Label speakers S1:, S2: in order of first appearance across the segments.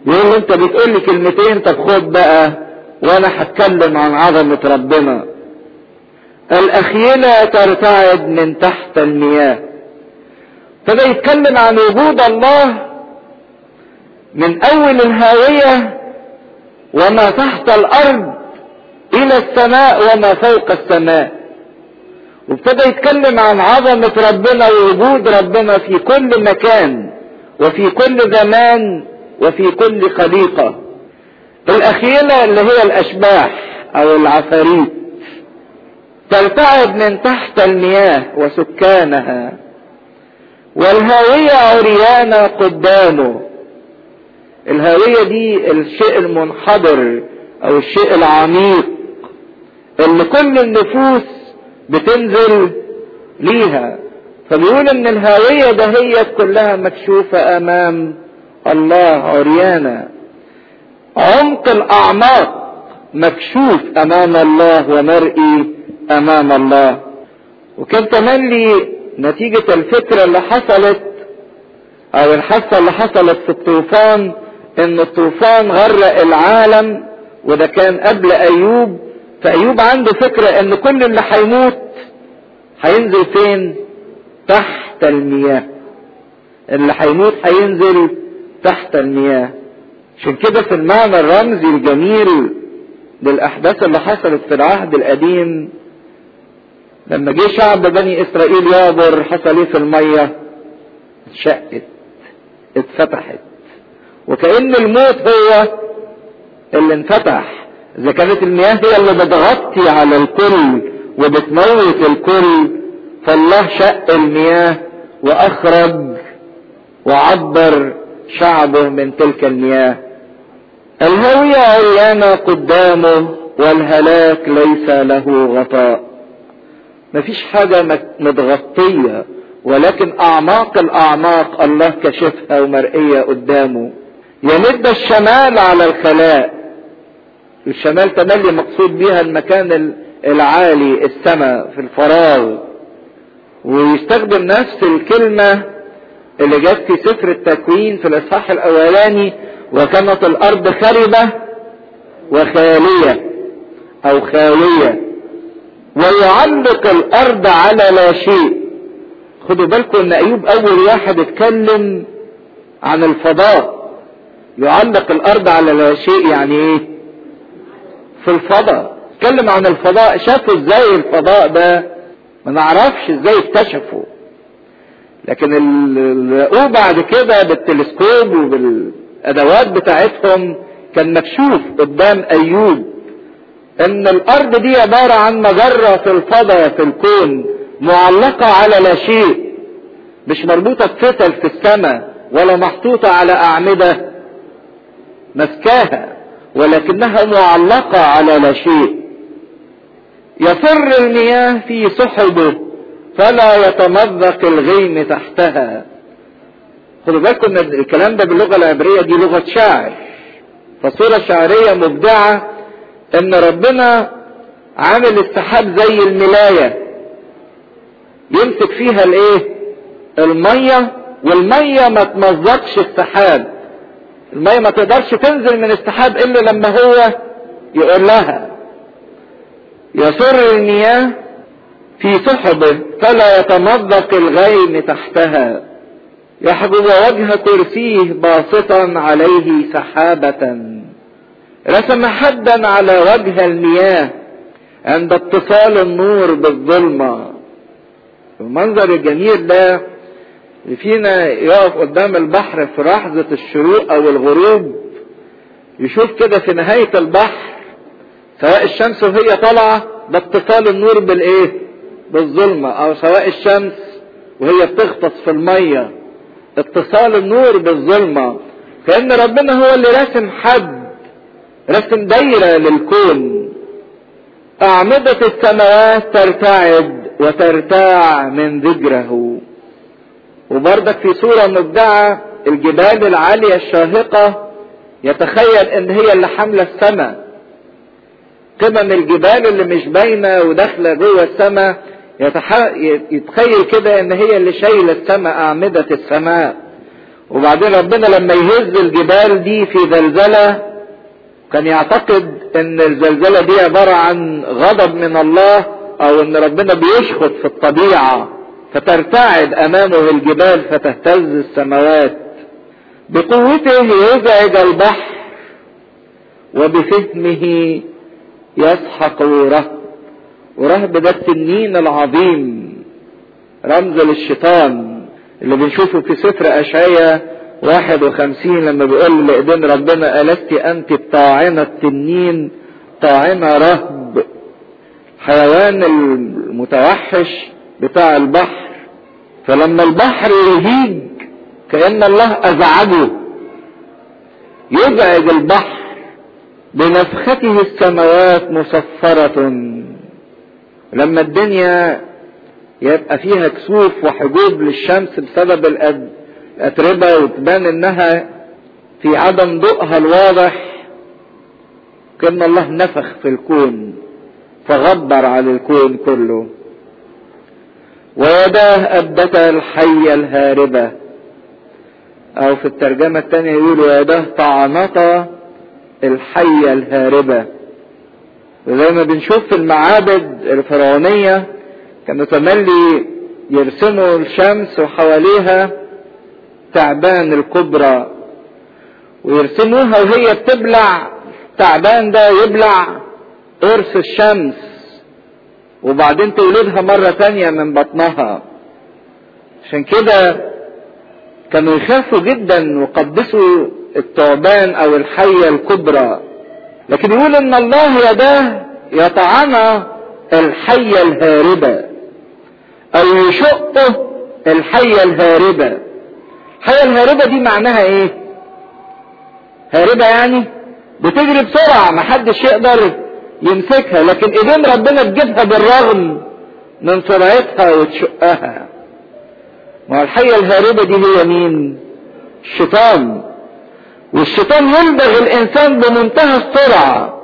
S1: يقول له انت بتقول لي كلمتين طب خد بقى وانا هتكلم عن عظمة ربنا الاخيلة ترتعد من تحت المياه ابتدى يتكلم عن وجود الله من اول الهاوية وما تحت الارض الى السماء وما فوق السماء وابتدى يتكلم عن عظمة ربنا ووجود ربنا في كل مكان وفي كل زمان وفي كل خليقة الأخيلة اللي هي الأشباح أو العفاريت ترتعد من تحت المياه وسكانها والهاوية عريانة قدامه الهاوية دي الشيء المنحدر أو الشيء العميق اللي كل النفوس بتنزل ليها فبيقول ان الهاوية دهيت كلها مكشوفة امام الله عريانة عمق الاعماق مكشوف امام الله ومرئي امام الله وكان كمان لي نتيجة الفكرة اللي حصلت او الحادثة اللي حصلت في الطوفان ان الطوفان غرق العالم وده كان قبل ايوب فايوب عنده فكرة ان كل اللي هيموت هينزل فين تحت المياه اللي هيموت هينزل تحت المياه عشان كده في المعنى الرمزي الجميل للاحداث اللي حصلت في العهد القديم لما جه شعب بني اسرائيل يعبر حصل ايه في الميه اتشقت اتفتحت وكأن الموت هو اللي انفتح اذا كانت المياه هي اللي بتغطي على الكل وبتموت الكل فالله شق المياه واخرج وعبر شعبه من تلك المياه الهوية عريانة قدامه والهلاك ليس له غطاء مفيش حاجة متغطية ولكن اعماق الاعماق الله كشفها ومرئية قدامه يمد الشمال على الخلاء الشمال تملي مقصود بها المكان العالي السماء في الفراغ ويستخدم نفس الكلمة اللي جت في سفر التكوين في الاصحاح الاولاني وكانت الارض خربة وخالية او خاوية ويعلق الارض على لا شيء خدوا بالكم ان ايوب اول واحد اتكلم عن الفضاء يعلق الارض على لا شيء يعني ايه في الفضاء اتكلم عن الفضاء شافوا ازاي الفضاء ده ما نعرفش ازاي اكتشفوا لكن لقوه بعد كده بالتلسكوب وبالادوات بتاعتهم كان مكشوف قدام ايوب ان الارض دي عبارة عن مجرة في الفضاء في الكون معلقة على لا شيء مش مربوطة بفتل في السماء ولا محطوطة على اعمدة مسكاها ولكنها معلقة على لا شيء يفر المياه في سحبه فلا يتمزق الغيم تحتها خدوا بالكم ان الكلام ده باللغه العبريه دي لغه شاعر فصوره شعريه مبدعه ان ربنا عامل السحاب زي الملايه يمسك فيها الايه الميه والميه ما تمزقش السحاب الميه ما تقدرش تنزل من السحاب الا لما هو يقول لها يسر المياه في سحبه فلا يتمزق الغيم تحتها يحجب وجه كرسيه باسطا عليه سحابة رسم حدا على وجه المياه عند اتصال النور بالظلمة المنظر الجميل ده اللي فينا يقف قدام البحر في لحظة الشروق او الغروب يشوف كده في نهاية البحر سواء الشمس وهي طالعة ده اتصال النور بالايه بالظلمة او سواء الشمس وهي بتغطس في المية اتصال النور بالظلمة كأن ربنا هو اللي راسم حد رسم دايرة للكون أعمدة السماوات ترتعد وترتاع من ذكره وبرضك في صورة مبدعة الجبال العالية الشاهقة يتخيل ان هي اللي حاملة السماء قمم الجبال اللي مش باينة وداخلة جوه السماء يتح... يتخيل كده ان هي اللي شايلة السماء اعمدة السماء وبعدين ربنا لما يهز الجبال دي في زلزلة كان يعتقد ان الزلزلة دي عبارة عن غضب من الله او ان ربنا بيشخط في الطبيعة فترتعد امامه الجبال فتهتز السماوات بقوته يزعج البحر وبفهمه يسحق رهب ورهب ده التنين العظيم رمز للشيطان اللي بنشوفه في سفر اشعيا 51 لما بيقول لإيدين ربنا ألست أنت الطاعنة التنين طاعنة رهب حيوان المتوحش بتاع البحر فلما البحر يهيج كأن الله أزعجه يزعج البحر بنفخته السماوات مصفرة لما الدنيا يبقى فيها كسوف وحجوب للشمس بسبب الأتربة وتبان إنها في عدم ضوءها الواضح كأن الله نفخ في الكون فغبر على الكون كله ويداه أبدتا الحية الهاربة أو في الترجمة الثانية يقول ويداه طعنتا الحية الهاربة وزي ما بنشوف في المعابد الفرعونية كانوا تملي يرسموا الشمس وحواليها تعبان الكبرى ويرسموها وهي بتبلع تعبان ده يبلع قرص الشمس وبعدين تولدها مرة تانية من بطنها عشان كده كانوا يخافوا جدا وقدسوا الثعبان او الحية الكبرى لكن يقول ان الله يداه يطعن الحية الهاربة او يشقه الحية الهاربة الحية الهاربة دي معناها ايه هاربة يعني بتجري بسرعة محدش يقدر يمسكها لكن ايدين ربنا تجيبها بالرغم من سرعتها وتشقها ما الحية الهاربة دي هي مين الشيطان والشيطان يلدغ الانسان بمنتهى السرعة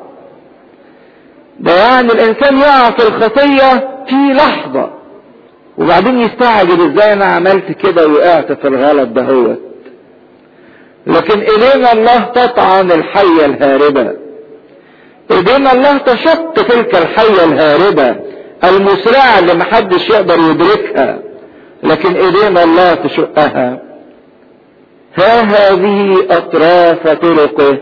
S1: ده يعني الانسان يقع في الخطية في لحظة وبعدين يستعجب ازاي انا عملت كده وقعت في الغلط دهوت لكن الينا الله تطعن الحية الهاربة ايدينا الله تشق تلك الحية الهاربة المسرعة اللي محدش يقدر يدركها لكن ايدينا الله تشقها ها هذه اطراف طرقه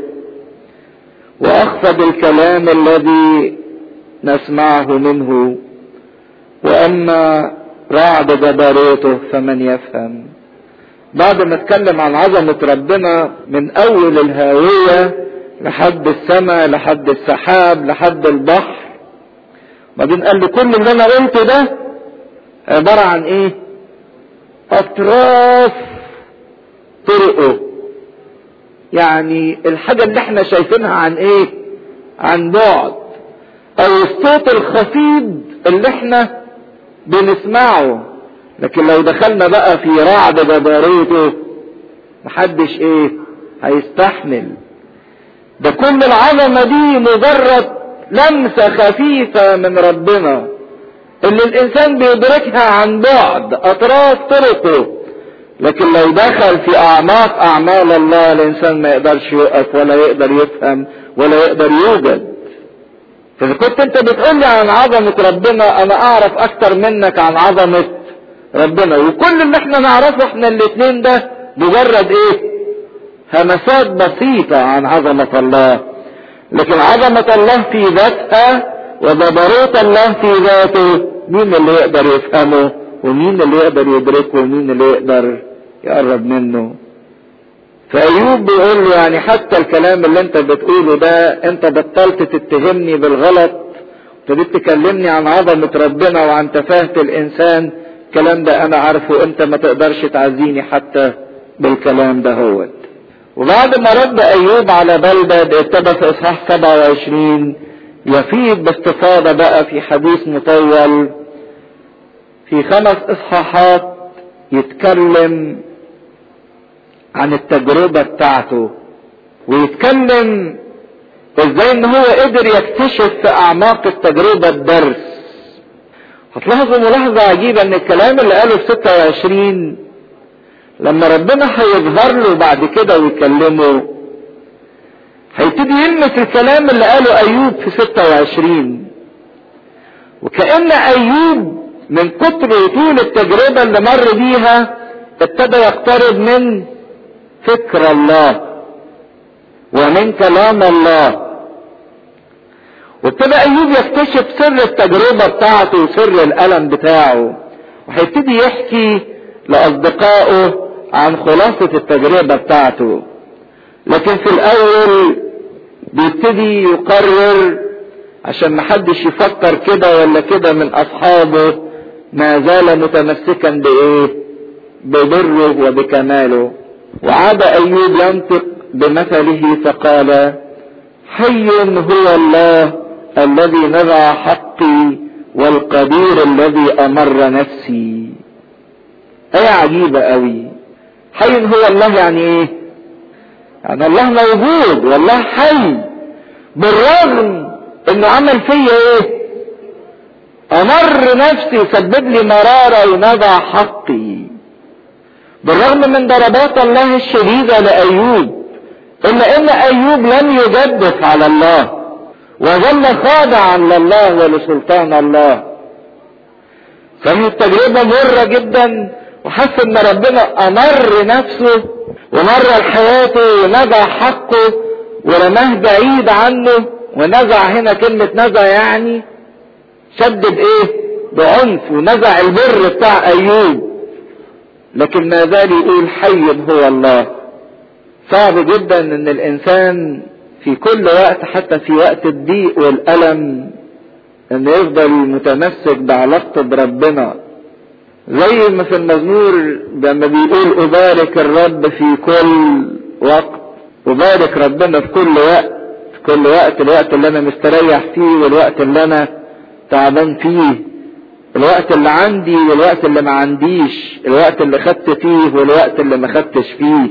S1: واخفض الكلام الذي نسمعه منه واما رعد جبروته فمن يفهم بعد ما اتكلم عن عظمة ربنا من اول الهاوية لحد السماء لحد السحاب لحد البحر بعدين قال لي كل اللي انا قلته ده عبارة عن ايه اطراف طرقه يعني الحاجة اللي احنا شايفينها عن ايه عن بعد او الصوت الخفيض اللي احنا بنسمعه لكن لو دخلنا بقى في رعد جبروته محدش ايه هيستحمل ده كل العظمة دي مجرد لمسة خفيفة من ربنا اللي الانسان بيدركها عن بعد اطراف طرقه لكن لو دخل في اعماق اعمال الله الانسان ما يقدرش يقف ولا يقدر يفهم ولا يقدر يوجد فاذا كنت انت بتقول لي عن عظمة ربنا انا اعرف اكتر منك عن عظمة ربنا وكل اللي احنا نعرفه احنا الاتنين ده مجرد ايه همسات بسيطة عن عظمة الله لكن عظمة الله في ذاتها وجبروت الله في ذاته مين اللي يقدر يفهمه ومين اللي يقدر يدركه ومين اللي يقدر يقرب منه فأيوب بيقول له يعني حتى الكلام اللي انت بتقوله ده انت بطلت تتهمني بالغلط ابتديت تكلمني عن عظمة ربنا وعن تفاهة الإنسان الكلام ده أنا عارفه أنت ما تقدرش تعزيني حتى بالكلام ده هو وبعد ما رد أيوب على بلدة ابتدى في إصحاح 27 يفيد باستفاضة بقى في حديث مطول في خمس إصحاحات يتكلم عن التجربة بتاعته ويتكلم ازاي ان هو قدر يكتشف في اعماق التجربة الدرس هتلاحظوا ملاحظة عجيبة ان الكلام اللي قاله في 26 لما ربنا هيظهر له بعد كده ويكلمه هيبتدي يلمس الكلام اللي قاله ايوب في 26 وكأن ايوب من كتر طول التجربة اللي مر بيها ابتدى يقترب من فكر الله ومن كلام الله وابتدى ايوب يكتشف سر التجربة بتاعته وسر الالم بتاعه وهيبتدي يحكي لاصدقائه عن خلاصة التجربة بتاعته لكن في الاول بيبتدي يقرر عشان محدش يفكر كده ولا كده من اصحابه ما زال متمسكا بايه ببره وبكماله وعاد ايوب ينطق بمثله فقال حي هو الله الذي نزع حقي والقدير الذي امر نفسي ايه عجيبة قوي حي هو الله يعني ايه يعني الله موجود والله حي بالرغم انه عمل فيا ايه امر نفسي سبب لي مرارة ونزع حقي بالرغم من ضربات الله الشديدة لأيوب إلا إن أيوب لم يجدف على الله وظل خاضعا لله ولسلطان الله كانت التجربة مرة جدا وحس ان ربنا امر نفسه ومر حياته ونزع حقه ورماه بعيد عنه ونزع هنا كلمة نزع يعني شدد ايه بعنف ونزع البر بتاع ايوب لكن ما زال يقول حي هو الله صعب جدا ان الانسان في كل وقت حتى في وقت الضيق والالم ان يفضل متمسك بعلاقته بربنا زي ما في المزمور لما بيقول ابارك الرب في كل وقت ابارك ربنا في كل وقت كل وقت الوقت اللي انا مستريح فيه والوقت اللي انا تعبان فيه الوقت اللي عندي والوقت اللي ما عنديش الوقت اللي خدت فيه والوقت اللي ما خدتش فيه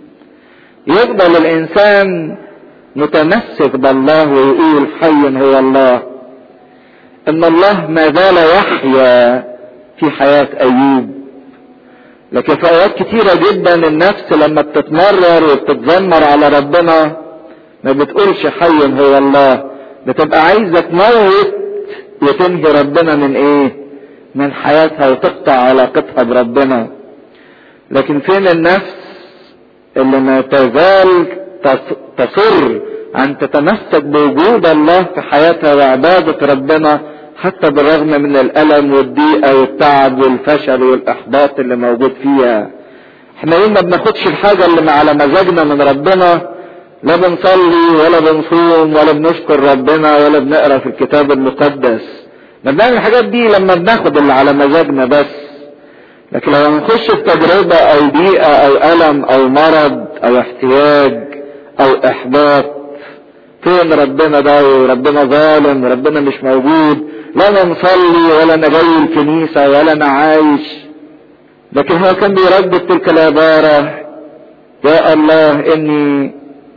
S1: يفضل الانسان متمسك بالله ويقول حي هو الله ان الله ما زال يحيا في حياة ايوب لكن في اوقات كتيرة جدا النفس لما بتتمرر وبتتذمر على ربنا ما بتقولش حي هو الله بتبقى عايزة تموت وتنهي ربنا من ايه من حياتها وتقطع علاقتها بربنا لكن فين النفس اللي ما تزال تصر ان تتمسك بوجود الله في حياتها وعبادة ربنا حتى بالرغم من الالم والضيقة والتعب والفشل والاحباط اللي موجود فيها احنا يوم ما بناخدش الحاجة اللي على مزاجنا من ربنا لا بنصلي ولا بنصوم ولا بنشكر ربنا ولا بنقرا في الكتاب المقدس ما بنعمل الحاجات دي لما بناخد اللي على مزاجنا بس لكن لما نخش في تجربة او ضيقة او الم او مرض او احتياج او احباط فين ربنا ده وربنا ظالم وربنا مش موجود لا انا مصلي ولا انا جاي الكنيسة ولا انا عايش لكن هو كان بيردد تلك العبارة يا الله اني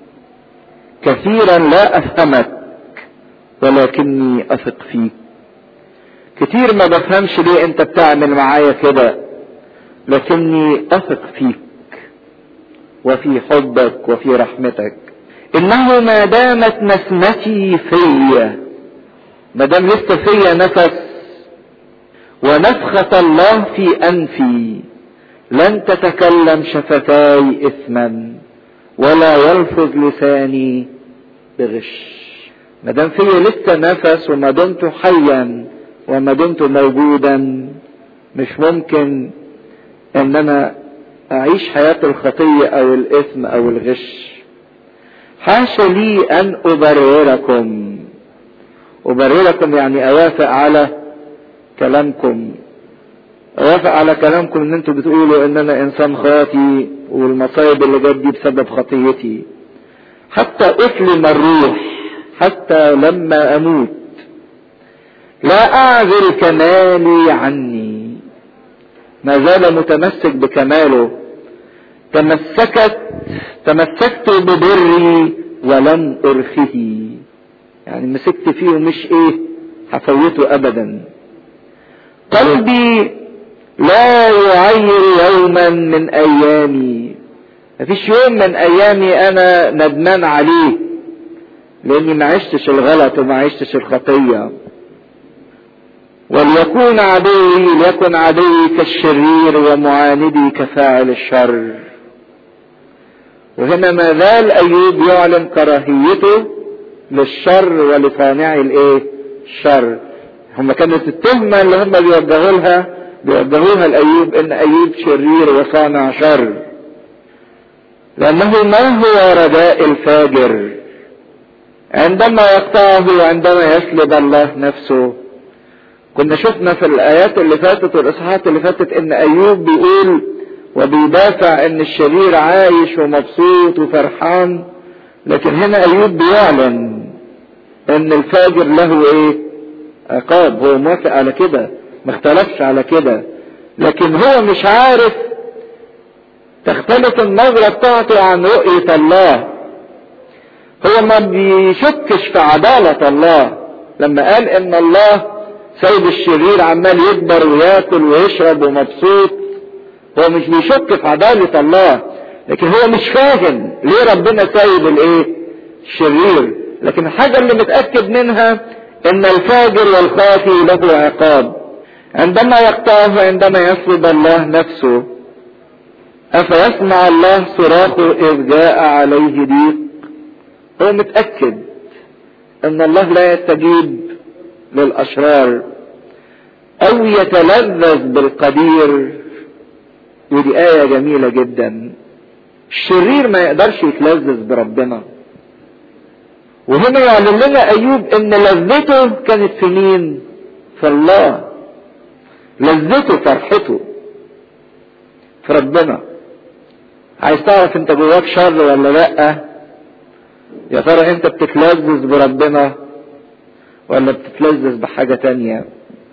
S1: كثيرا لا افهمك ولكني اثق فيك كتير ما بفهمش ليه انت بتعمل معايا كده لكني اثق فيك وفي حبك وفي رحمتك انه ما دامت نسمتي فيا ما دام لسه فيا نفس ونفخة الله في انفي لن تتكلم شفتاي اثما ولا يلفظ لساني بغش ما دام فيا لسه نفس وما دمت حيا وما دمت موجودا مش ممكن ان انا اعيش حياة الخطية او الاثم او الغش حاشا لي ان ابرركم ابرركم يعني اوافق على كلامكم اوافق على كلامكم ان انتوا بتقولوا ان انا انسان خاطي والمصايب اللي جت دي بسبب خطيتي حتى اسلم الروح حتى لما اموت لا اعزل كمالي عني ما زال متمسك بكماله تمسكت تمسكت ببري ولن ارخه يعني مسكت فيه ومش ايه هفوته ابدا قلبي لا يعير يوما من ايامي مفيش يوم من ايامي انا ندمان عليه لاني ما عشتش الغلط وما عشتش الخطيه وليكون عدوي ليكن عدوي كالشرير ومعاندي كفاعل الشر وهنا ما زال ايوب يعلن كراهيته للشر ولصانعي الايه الشر هم كانت التهمه اللي هم بيوجهوا لها بيوجهوها لايوب ان ايوب شرير وصانع شر لانه ما هو رداء الفاجر عندما يقطعه وعندما يسلب الله نفسه كنا شفنا في الايات اللي فاتت والاصحاحات اللي فاتت ان ايوب بيقول وبيدافع ان الشرير عايش ومبسوط وفرحان لكن هنا ايوب بيعلن ان الفاجر له ايه عقاب هو موافق على كده ما اختلفش على كده لكن هو مش عارف تختلف النظرة بتاعته عن رؤية الله هو ما بيشكش في عدالة الله لما قال ان الله سيد الشرير عمال يكبر وياكل ويشرب ومبسوط هو مش بيشك في عدالة الله لكن هو مش فاهم ليه ربنا سايب الايه الشرير لكن الحاجة اللي متأكد منها ان الفاجر والخاطي له عقاب عندما يقطعه عندما يسلب الله نفسه افيسمع الله صراخه اذ جاء عليه ضيق هو متأكد ان الله لا يستجيب للاشرار او يتلذذ بالقدير ودي آية جميلة جدا الشرير ما يقدرش يتلذذ بربنا وهنا يعلن لنا أيوب إن لذته كانت في مين؟ في الله لذته فرحته في ربنا عايز تعرف انت جواك شر ولا لا يا ترى انت بتتلذذ بربنا ولا بتتلذذ بحاجة تانية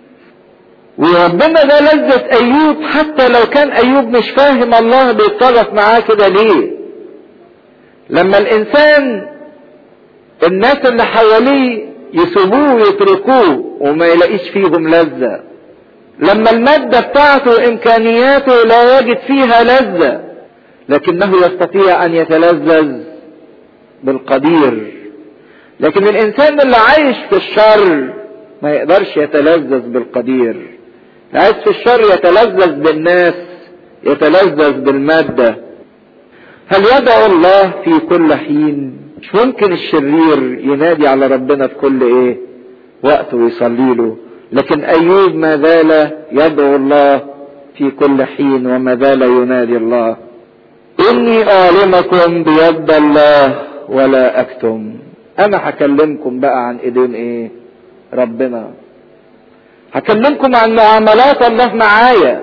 S1: وربنا ده لذة ايوب حتى لو كان ايوب مش فاهم الله بيتصرف معاه كده ليه لما الانسان الناس اللي حواليه يسيبوه ويتركوه وما يلاقيش فيهم لذة لما المادة بتاعته وامكانياته لا يجد فيها لذة لكنه يستطيع ان يتلذذ بالقدير لكن الانسان اللي عايش في الشر ما يقدرش يتلذذ بالقدير عايز في الشر يتلذذ بالناس يتلذذ بالمادة هل يدعو الله في كل حين مش ممكن الشرير ينادي على ربنا في كل ايه وقت ويصلي له لكن ايوب ما زال يدعو الله في كل حين وما زال ينادي الله اني اعلمكم بيد الله ولا اكتم انا هكلمكم بقى عن ايدين ايه ربنا هكلمكم عن معاملات الله معايا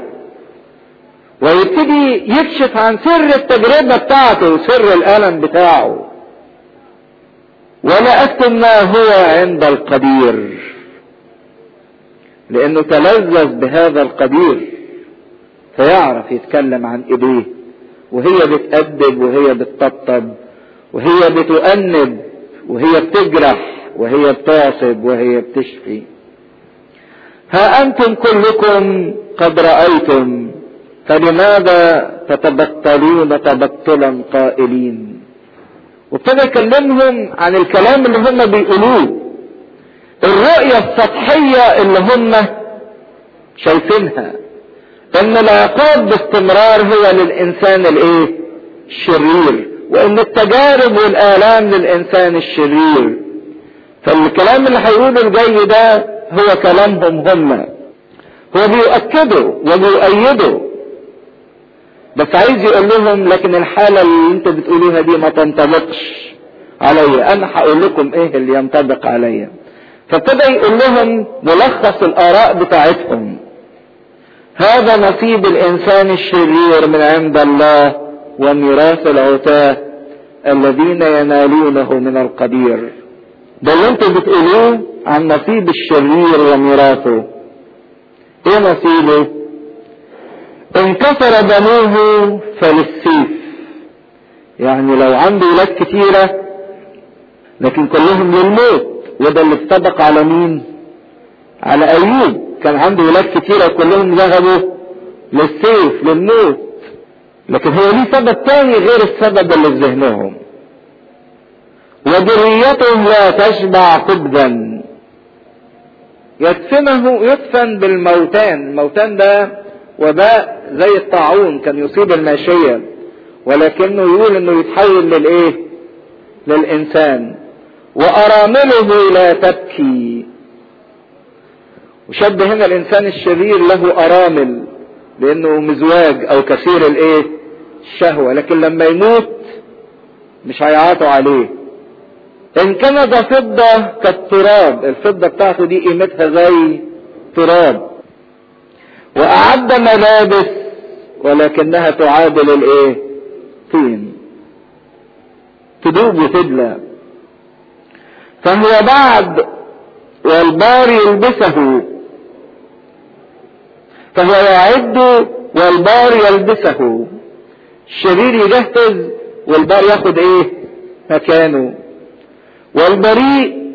S1: ويبتدي يكشف عن سر التجربة بتاعته وسر الألم بتاعه ولا أكتم ما هو عند القدير لأنه تلذذ بهذا القدير فيعرف يتكلم عن إيديه وهي بتأدب وهي بتطبطب وهي بتؤنب وهي بتجرح وهي بتعصب وهي بتشفي ها أنتم كلكم قد رأيتم فلماذا تتبطلون تبطلا قائلين وابتدى يكلمهم عن الكلام اللي هم بيقولوه الرؤية السطحية اللي هم شايفينها ان العقاب باستمرار هو للانسان الايه الشرير وان التجارب والالام للانسان الشرير فالكلام اللي هيقوله الجاي ده هو كلامهم هم هو بيؤكده وبيؤيده بس عايز يقول لهم لكن الحالة اللي انتوا بتقولوها دي ما تنطبقش عليا انا هقول لكم ايه اللي ينطبق عليا فابتدى يقول لهم ملخص الاراء بتاعتهم هذا نصيب الانسان الشرير من عند الله وميراث العتاة الذين ينالونه من القدير ده اللي انتوا بتقولوه عن نصيب الشرير وميراثه ايه نصيبه انكسر بنوه فللسيف يعني لو عنده ولاد كتيرة لكن كلهم للموت وده اللي اتطبق على مين على ايوب كان عنده ولاد كتيرة وكلهم ذهبوا للسيف للموت لكن هو ليه سبب تاني غير السبب اللي في ذهنهم وذريته لا تشبع خبزا يدفنه يدفن بالموتان الموتان ده وباء زي الطاعون كان يصيب الماشية ولكنه يقول انه يتحول للايه للانسان وارامله لا تبكي وشبه هنا الانسان الشرير له ارامل لانه مزواج او كثير الايه الشهوة لكن لما يموت مش هيعاطوا عليه ان كان ده فضة كالتراب الفضة بتاعته دي قيمتها زي تراب واعد ملابس ولكنها تعادل الايه طين تدوب وتبلى فهو بعد والبار يلبسه فهو يعد والبار يلبسه الشرير يجهز والبار ياخد ايه مكانه والبريء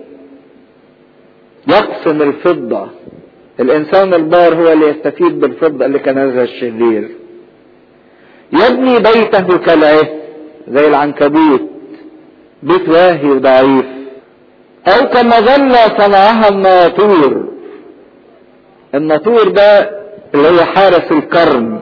S1: يقسم الفضة الانسان البار هو اللي يستفيد بالفضة اللي كان هذا الشرير يبني بيته كالعه زي العنكبوت بيت واهي وضعيف او كمظلة صنعها الناطور الناطور ده اللي هو حارس الكرم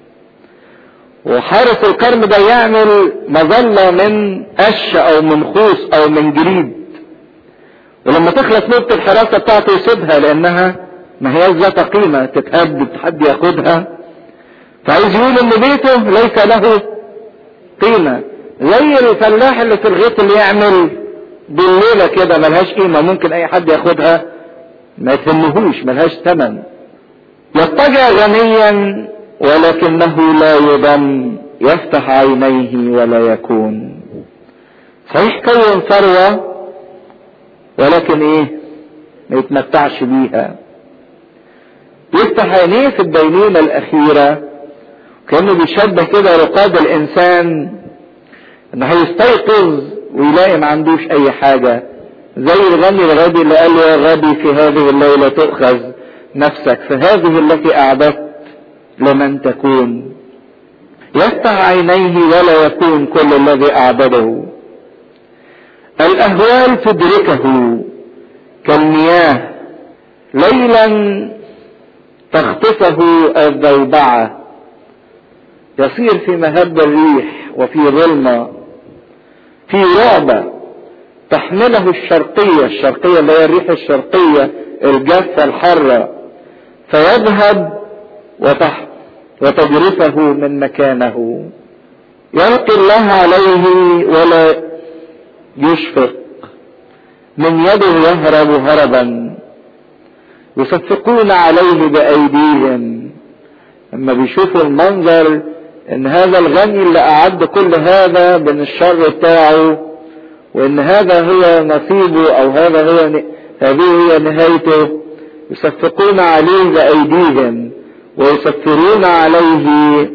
S1: وحارس الكرم ده يعمل مظلة من قش او من خوص او من جليد ولما تخلص نقطة الحراسة بتاعته يسيبها لانها ما هي ذات قيمة تتهدد حد ياخدها فعايز يقول ان بيته ليس له قيمة زي الفلاح اللي في الغيط اللي يعمل بالليلة كده ملهاش قيمة ممكن اي حد ياخدها ما يتهمهوش ملهاش ثمن يضطجع غنيا ولكنه لا يضم يفتح عينيه ولا يكون صحيح كون ثروة ولكن ايه ما يتمتعش بيها يفتح عينيه في الدينونة الأخيرة كأنه بيشبه كده رقاد الإنسان إنه هيستيقظ ويلاقي ما عندوش أي حاجة زي الغني الغبي اللي قال له يا غبي في هذه الليلة تؤخذ نفسك فهذه التي أعددت لمن تكون يفتح عينيه ولا يكون كل الذي أعبده الأهوال تدركه كالمياه ليلا تخطفه الذوبعة يصير في مهب الريح وفي ظلمة في رعبة تحمله الشرقية الشرقية اللي هي الريح الشرقية الجافة الحارة فيذهب وتح وتجرفه من مكانه يلقي الله عليه ولا يشفق من يده يهرب هربا يصفقون عليه بأيديهم لما بيشوفوا المنظر ان هذا الغني اللي اعد كل هذا من الشر بتاعه وان هذا هو نصيبه او هذا هو هذه هي نهايته يصفقون عليه بأيديهم ويسفرون عليه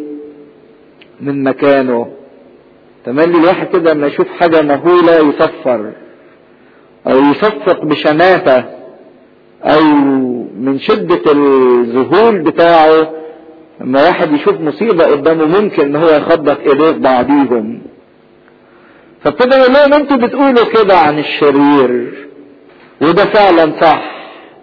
S1: من مكانه تملي الواحد كده لما يشوف حاجة مهولة يصفر او يصفق بشماتة او من شدة الذهول بتاعه لما واحد يشوف مصيبة قدامه ممكن ان هو يخبط ايديه بعضيهم فابتدى يقول لهم انتوا بتقولوا كده عن الشرير وده فعلا صح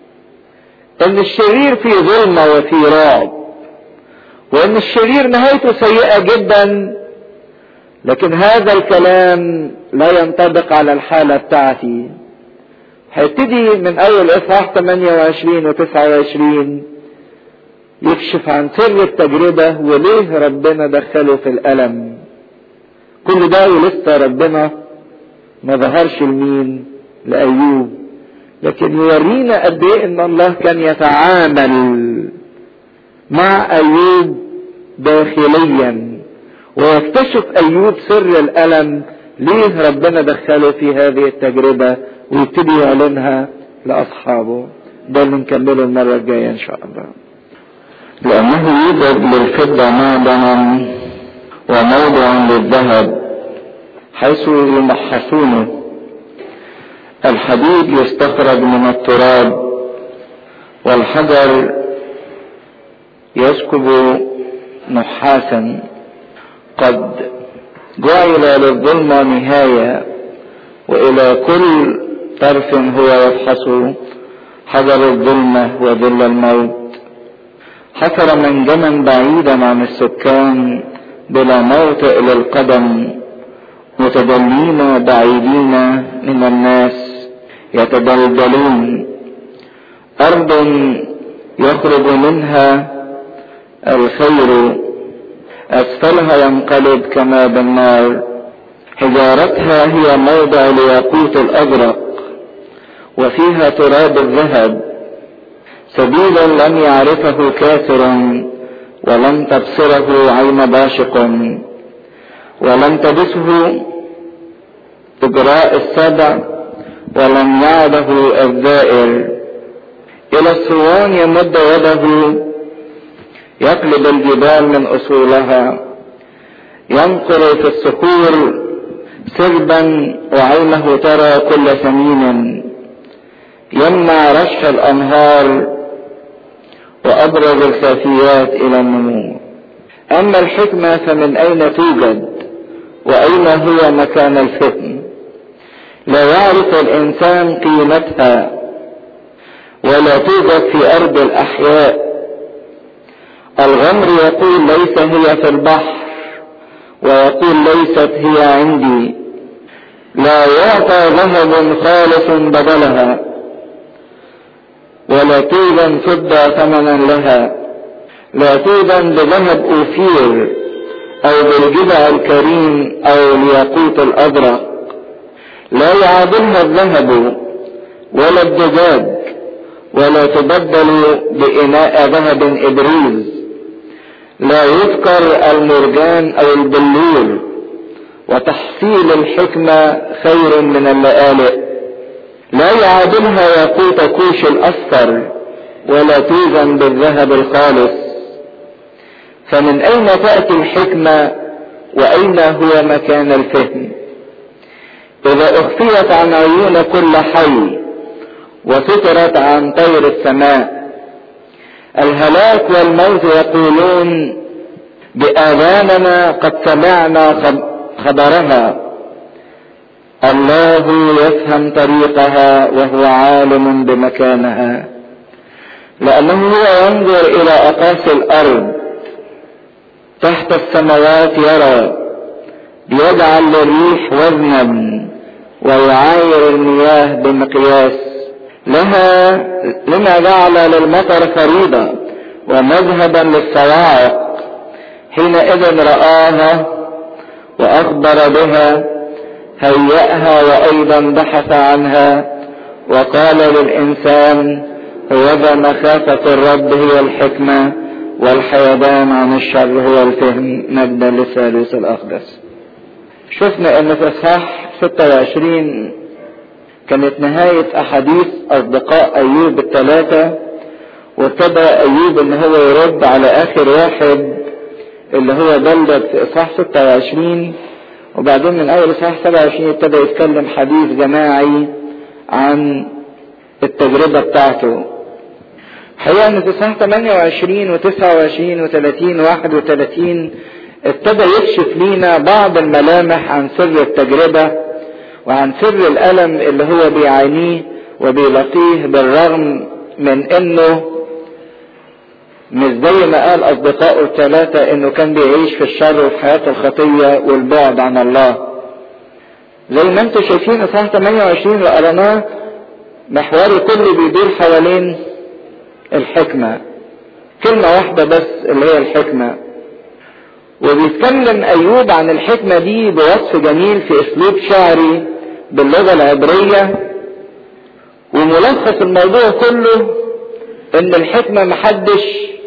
S1: ان الشرير في ظلمة وفي رعب وان الشرير نهايته سيئة جدا لكن هذا الكلام لا ينطبق على الحالة بتاعتي هيبتدي من اول اصحاح 28 و 29 يكشف عن سر التجربة وليه ربنا دخله في الألم كل ده ولسه ربنا ما ظهرش لمين لأيوب لكن يورينا قد ايه ان الله كان يتعامل مع ايوب داخليا ويكتشف ايوب سر الالم ليه ربنا دخله في هذه التجربة ويبتدي يعلنها لاصحابه ده اللي نكمله المرة الجاية ان شاء الله
S2: لأنه يوجد للفضة معدنا وموضع للذهب
S1: حيث يمحصونه
S2: الحديد يستخرج من التراب والحجر يسكب
S1: نحاسا قد جعل للظلمة نهاية وإلى كل طرف هو يفحص حذر الظلمة وذل الموت حفر منجما بعيدا عن السكان بلا موطئ للقدم متدلين بعيدين من الناس يتدلدلون أرض يخرج منها الخير أسفلها ينقلب كما بالنار حجارتها هي موضع الياقوت الأزرق وفيها تراب الذهب سبيل لم يعرفه كافر ولم تبصره عين باشق ولم تبسه إجراء السبع ولم يعده الزائر إلى الصوان يمد يده يقلب الجبال من أصولها ينقر في الصخور سربا وعينه ترى كل ثمين يمنع رشح الأنهار وأبرز الخافيات إلى النمو أما الحكمة فمن أين توجد وأين هو مكان الفتن لا يعرف الإنسان قيمتها ولا توجد في أرض الأحياء الغمر يقول ليس هي في البحر ويقول ليست هي عندي لا يعطى ذهب خالص بدلها ولا توزن فضة ثمنا لها لا توزن بذهب أوفير أو بالجدع الكريم أو الياقوت الأزرق لا يعادلها الذهب ولا الدجاج ولا تبدل بإناء ذهب إبريز لا يذكر المرجان أو البلور وتحصيل الحكمة خير من اللآلئ لا يعادلها ياقوت كوش الأصفر ولا توزن بالذهب الخالص فمن أين تأتي الحكمة وأين هو مكان الفهم إذا أخفيت عن عيون كل حي وسترت عن طير السماء الهلاك والموت يقولون بآذاننا قد سمعنا خبرها الله يفهم طريقها وهو عالم بمكانها لأنه هو ينظر إلى أقاصي الأرض تحت السماوات يرى ليجعل للريح وزنا ويعاير المياه بمقياس لها لما جعل للمطر فريضة ومذهبا للصواعق حينئذ رآها وأخبر بها هيأها وأيضا بحث عنها وقال للإنسان هوذا مخافة الرب هي الحكمة والحيدان عن الشر هو الفهم مجدا للثالوث الأقدس شفنا ان في اصحاح 26 كانت نهاية احاديث اصدقاء ايوب الثلاثة وابتدى ايوب ان هو يرد على اخر واحد اللي هو بلدت في اصحاح 26 وبعدين من اول اصحاح 27 ابتدى يتكلم حديث جماعي عن التجربة بتاعته حقيقة ان في اصحاح 28 و29 و30 31 ابتدى يكشف لينا بعض الملامح عن سر التجربة وعن سر الألم اللي هو بيعانيه وبيلاقيه بالرغم من انه مش زي ما قال اصدقائه الثلاثة انه كان بيعيش في الشر وفي حياة الخطية والبعد عن الله زي ما انتم شايفين اصحاح 28 اللي قريناه محوري كله بيدور حوالين الحكمة كلمة واحدة بس اللي هي الحكمة وبيتكلم ايوب عن الحكمة دي بوصف جميل في اسلوب شعري باللغة العبرية وملخص الموضوع كله ان الحكمة محدش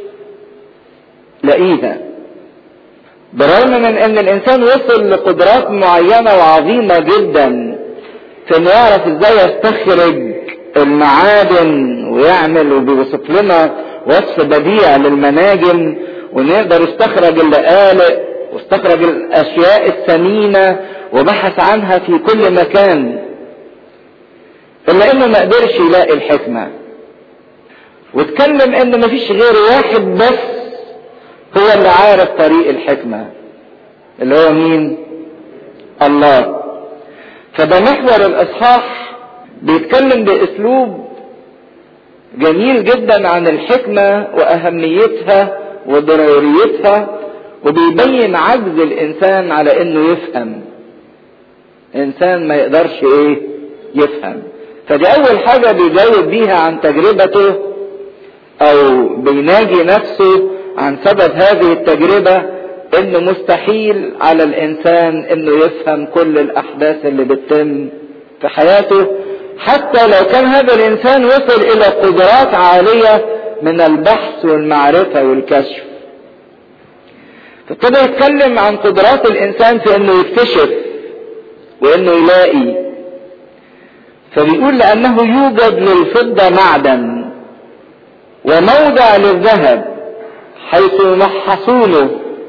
S1: لاقيها برغم من ان الانسان وصل لقدرات معينة وعظيمة جدا في انه يعرف ازاي يستخرج المعادن ويعمل وبيوصف لنا وصف بديع للمناجم ونقدر يستخرج اللآلئ واستخرج الاشياء الثمينة وبحث عنها في كل مكان الا انه ما قدرش يلاقي الحكمة واتكلم ان مفيش غير واحد بس هو اللي عارف طريق الحكمة اللي هو مين الله فده محور الاصحاح بيتكلم باسلوب جميل جدا عن الحكمة واهميتها وضروريتها وبيبين عجز الانسان على انه يفهم انسان ما يقدرش ايه يفهم فدي اول حاجة بيجاوب بيها عن تجربته او بيناجي نفسه عن سبب هذه التجربة انه مستحيل على الانسان انه يفهم كل الاحداث اللي بتتم في حياته حتى لو كان هذا الانسان وصل الى قدرات عالية من البحث والمعرفة والكشف فابتدى يتكلم عن قدرات الانسان في انه يكتشف وانه يلاقي فبيقول لانه يوجد للفضة معدن وموضع للذهب حيث يمحصونه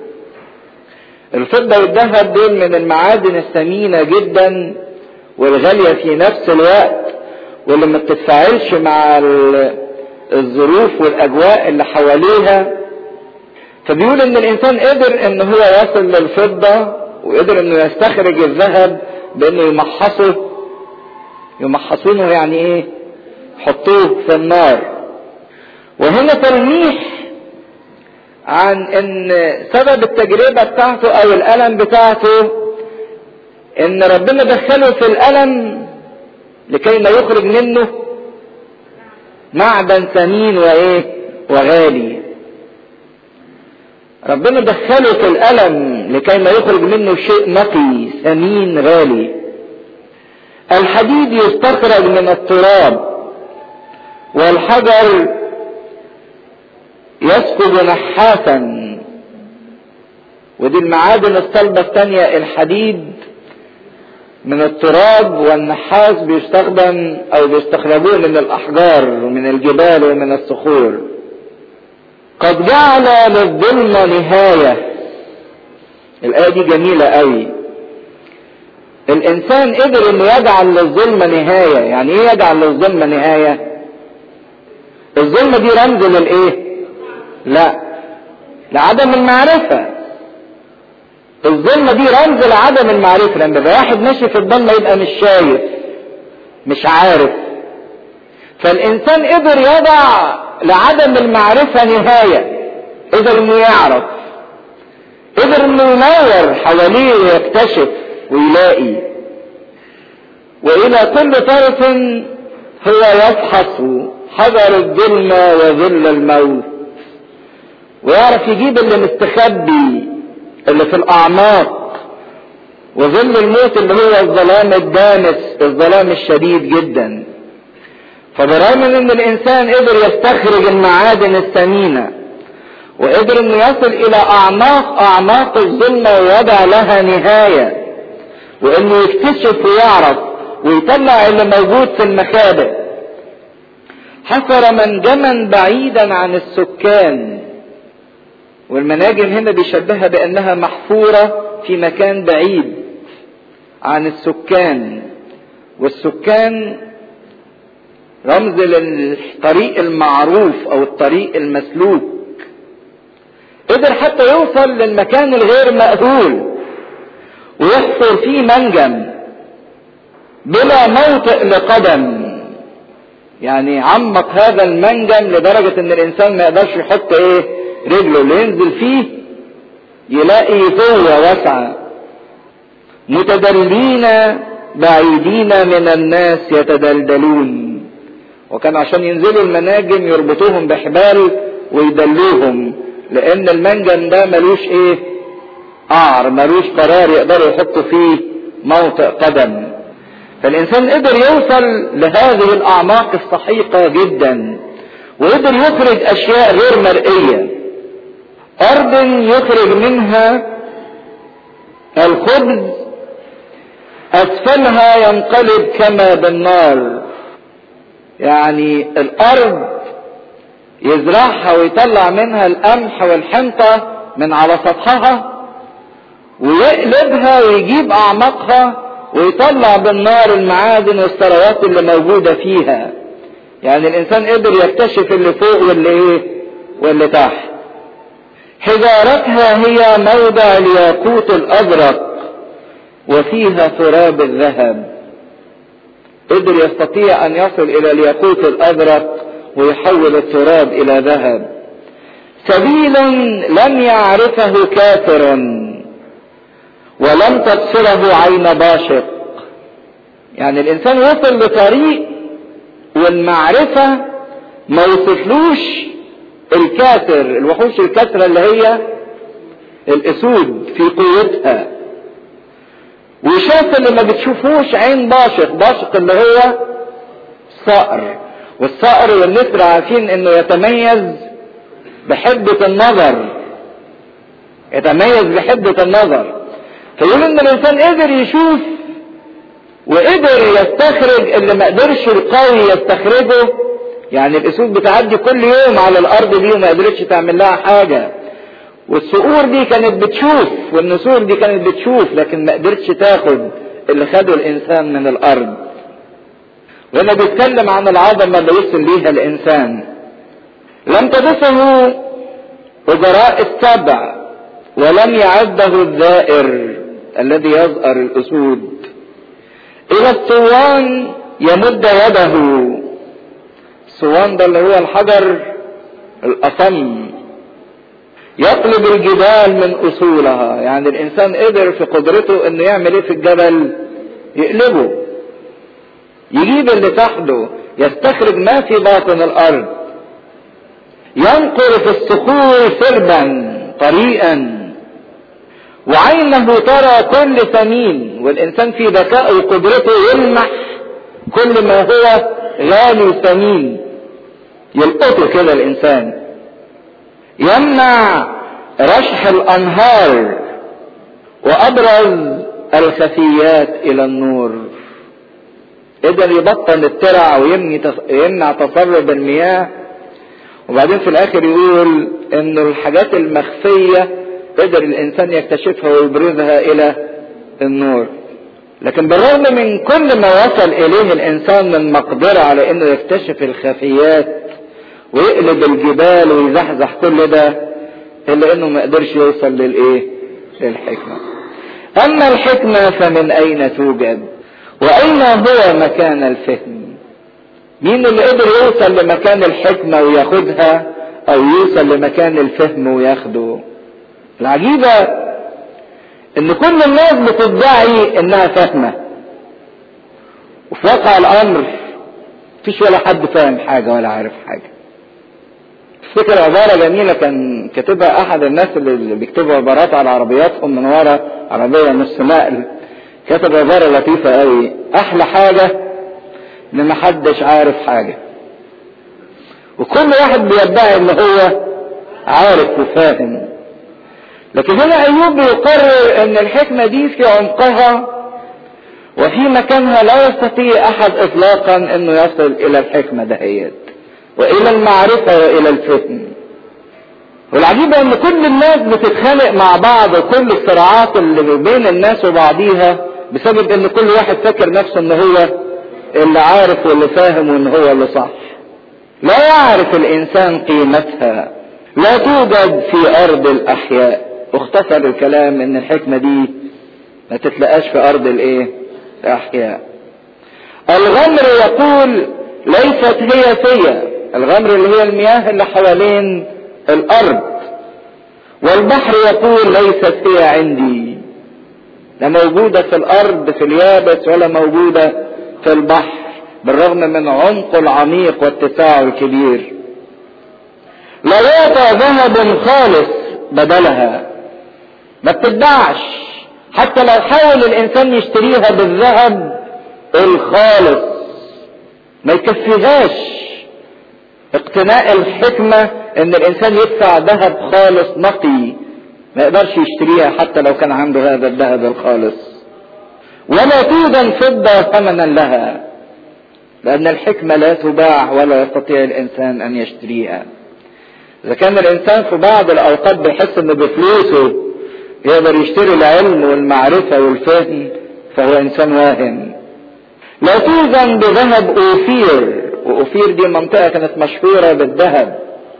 S1: الفضة والذهب دول من المعادن الثمينة جدا والغالية في نفس الوقت واللي ما بتتفاعلش مع الظروف والاجواء اللي حواليها فبيقول ان الانسان قدر ان هو يصل للفضة وقدر انه يستخرج الذهب بانه يمحصه يمحصونه يعني ايه حطوه في النار وهنا تلميح عن ان سبب التجربة بتاعته او الالم بتاعته ان ربنا دخله في الالم لكي ما يخرج منه معدن ثمين وايه وغالي ربنا دخله في الالم لكي ما يخرج منه شيء نقي ثمين غالي الحديد يستخرج من التراب والحجر يسكب نحاسا ودي المعادن الصلبة الثانية الحديد من التراب والنحاس بيستخدم او بيستخرجوه من الاحجار ومن الجبال ومن الصخور قد جعل للظلم نهاية الآية دي جميلة قوي الإنسان قدر إنه يجعل للظلم نهاية، يعني إيه يجعل للظلم نهاية؟ الظلم دي رمز للإيه؟ لا لعدم المعرفة الظلمة دي رمز لعدم المعرفة لما يبقى واحد ماشي في الضلمة يبقى مش شايف مش عارف فالإنسان قدر يضع لعدم المعرفة نهاية قدر إنه يعرف قدر إنه ينور حواليه ويكتشف ويلاقي وإلى كل طرف هو يفحص حجر الظلمة وظل الموت ويعرف يجيب اللي مستخبي اللي في الأعماق وظل الموت اللي هو الظلام الدامس الظلام الشديد جدا فبرغم ان الانسان قدر يستخرج المعادن الثمينه وقدر انه يصل الى اعماق اعماق الظلمه ويضع لها نهايه وانه يكتشف ويعرف ويطلع اللي موجود في المخابئ حفر منجما بعيدا عن السكان والمناجم هنا بيشبهها بانها محفوره في مكان بعيد عن السكان والسكان رمز للطريق المعروف او الطريق المسلوك قدر حتى يوصل للمكان الغير مأهول ويحفر فيه منجم بلا موطئ لقدم يعني عمق هذا المنجم لدرجة ان الانسان ما يقدرش يحط ايه رجله اللي ينزل فيه يلاقي قوة واسعة متدلين بعيدين من الناس يتدلدلون وكان عشان ينزلوا المناجم يربطوهم بحبال ويدلوهم لان المنجم ده ملوش ايه قعر ملوش قرار يقدروا يحطوا فيه موطئ قدم فالانسان قدر يوصل لهذه الاعماق السحيقة جدا وقدر يخرج اشياء غير مرئية ارض يخرج منها الخبز اسفلها ينقلب كما بالنار يعني الارض يزرعها ويطلع منها القمح والحنطة من على سطحها ويقلبها ويجيب اعماقها ويطلع بالنار المعادن والثروات اللي موجودة فيها يعني الانسان قدر يكتشف اللي فوق واللي ايه واللي تحت حجارتها هي موضع الياقوت الازرق وفيها تراب الذهب قدر يستطيع ان يصل الى الياقوت الازرق ويحول التراب الى ذهب سبيل لم يعرفه كافر ولم تبصره عين باشق يعني الانسان وصل لطريق والمعرفة ما وصفلوش الكافر الوحوش الكثرة اللي هي الاسود في قوتها وشاف اللي ما بتشوفوش عين باشق باشق اللي هو صقر والصقر والنسر عارفين انه يتميز بحدة النظر يتميز بحدة النظر فيقول ان الانسان قدر يشوف وقدر يستخرج اللي ما قدرش القوي يستخرجه يعني الاسود بتعدي كل يوم على الارض دي وما قدرتش تعمل لها حاجه والصقور دي كانت بتشوف والنسور دي كانت بتشوف لكن ما قدرتش تاخد اللي خده الانسان من الارض وهنا بيتكلم عن العظمه اللي وصل ليها الانسان لم تدسه وجراء السبع ولم يعده الذائر الذي يزأر الاسود الى الصوان يمد يده الصوان ده اللي هو الحجر الاصم يطلب الجبال من اصولها يعني الانسان قدر في قدرته انه يعمل ايه في الجبل يقلبه يجيب اللي تحته يستخرج ما في باطن الارض ينقر في الصخور سربا طريقا وعينه ترى كل ثمين والانسان في ذكائه وقدرته يلمح كل ما هو غالي ثمين يلقطه كده الانسان يمنع رشح الانهار وابرز الخفيات الى النور قدر يبطل الترع ويمنع تسرب المياه وبعدين في الاخر يقول ان الحاجات المخفيه قدر الانسان يكتشفها ويبرزها الى النور لكن بالرغم من كل ما وصل اليه الانسان من مقدره على انه يكتشف الخفيات ويقلب الجبال ويزحزح كل ده الا انه ما قدرش يوصل للايه للحكمه اما الحكمه فمن اين توجد واين هو مكان الفهم مين اللي قدر يوصل لمكان الحكمه وياخدها او يوصل لمكان الفهم وياخده العجيبة ان كل الناس بتدعي انها فاهمة وفي واقع الامر مفيش ولا حد فاهم حاجة ولا عارف حاجة افتكر عبارة جميلة كان كاتبها احد الناس اللي بيكتبوا عبارات على عربياتهم من ورا عربية نص نقل كتب عبارة لطيفة قوي احلى حاجة ان محدش عارف حاجة وكل واحد بيدعي ان هو عارف وفاهم لكن هنا ايوب بيقرر ان الحكمة دي في عمقها وفي مكانها لا يستطيع احد اطلاقا انه يصل الى الحكمة دهيت والى المعرفة والى الفهم والعجيب ان كل الناس بتتخانق مع بعض وكل الصراعات اللي بين الناس وبعضيها بسبب ان كل واحد فاكر نفسه ان هو اللي عارف واللي فاهم وان هو اللي صح لا يعرف الانسان قيمتها لا توجد في ارض الاحياء واختصر الكلام ان الحكمة دي ما تتلقاش في ارض الايه الاحياء الغمر يقول ليست هي فيا الغمر اللي هي المياه اللي حوالين الارض والبحر يقول ليست هي عندي لا موجودة في الارض في اليابس ولا موجودة في البحر بالرغم من عمقه العميق واتساعه الكبير لا يعطى ذهب خالص بدلها ما بتتباعش حتى لو حاول الانسان يشتريها بالذهب الخالص ما يكفيهاش اقتناء الحكمة ان الانسان يدفع ذهب خالص نقي ما يقدرش يشتريها حتى لو كان عنده هذا الذهب الخالص ولا توجد فضة ثمنا لها لان الحكمة لا تباع ولا يستطيع الانسان ان يشتريها اذا كان الانسان في بعض الاوقات بيحس ان بفلوسه يقدر يشتري العلم والمعرفة والفهم فهو انسان واهم لا توزن بذهب اوفير واوفير دي منطقة كانت مشهورة بالذهب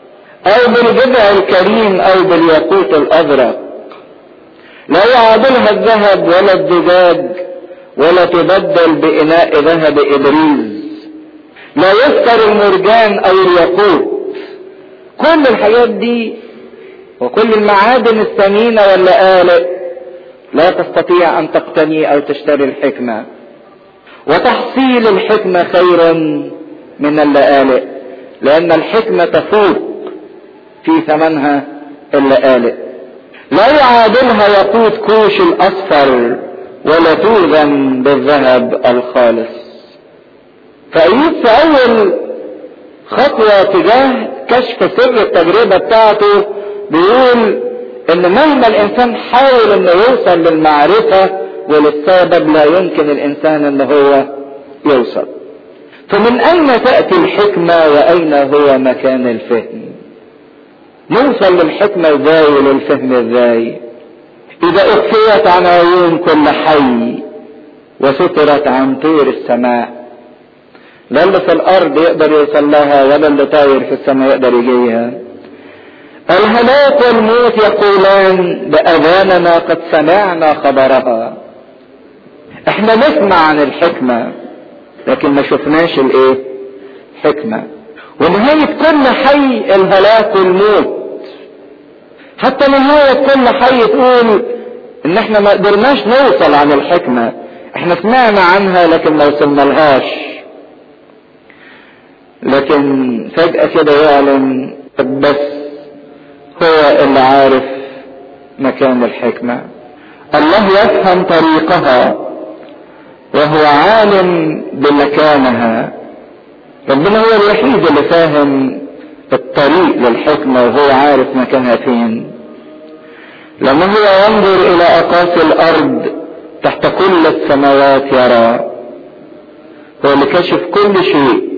S1: او بالجذع الكريم او بالياقوت الازرق لا يعادلها الذهب ولا الزجاج ولا تبدل بإناء ذهب إبريز لا يذكر المرجان أو الياقوت كل الحاجات دي وكل المعادن الثمينة واللآلئ لا تستطيع أن تقتني أو تشتري الحكمة وتحصيل الحكمة خير من اللآلئ لأن الحكمة تفوق في ثمنها اللآلئ لا يعادلها يقود كوش الأصفر ولا توزن بالذهب الخالص فأيوب في أول خطوة تجاه كشف سر التجربة بتاعته بيقول إن مهما الإنسان حاول إنه يوصل للمعرفة وللسبب لا يمكن الإنسان إن هو يوصل. فمن أين تأتي الحكمة وأين هو مكان الفهم؟ نوصل للحكمة ازاي وللفهم ازاي اذا اخفيت عن عيون كل حي وسترت عن طير السماء لا اللي في الارض يقدر يوصل لها ولا اللي طاير في السماء يقدر يجيها الهلاك والموت يقولان بأذاننا قد سمعنا خبرها احنا نسمع عن الحكمة لكن ما شفناش الايه حكمة ونهاية كل حي الهلاك والموت حتى نهاية كل حي تقول ان احنا ما قدرناش نوصل عن الحكمة احنا سمعنا عنها لكن ما وصلنا لهاش لكن فجأة كده يعلن بس هو اللي عارف مكان الحكمة الله يفهم طريقها وهو عالم بمكانها ربنا هو الوحيد اللي فاهم الطريق للحكمة وهو عارف مكانها فين لما هو ينظر الى اقاصي الارض تحت كل السماوات يرى هو اللي كشف كل شيء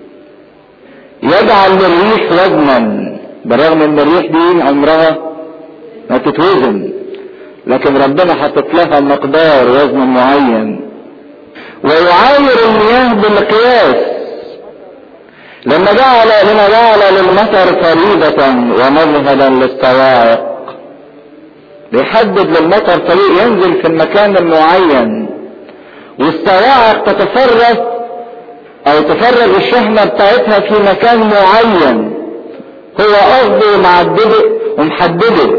S1: يجعل للريح وزنا بالرغم ان الريح دي عمرها ما تتوزن لكن ربنا حطت لها مقدار وزن معين ويعاير المياه بالقياس لما جعل لما جعل للمطر فريضة ومذهبا للصواعق بيحدد للمطر طريق ينزل في المكان المعين والصواعق تتفرغ او تفرغ الشحنة بتاعتها في مكان معين هو قصده معدده ومحدده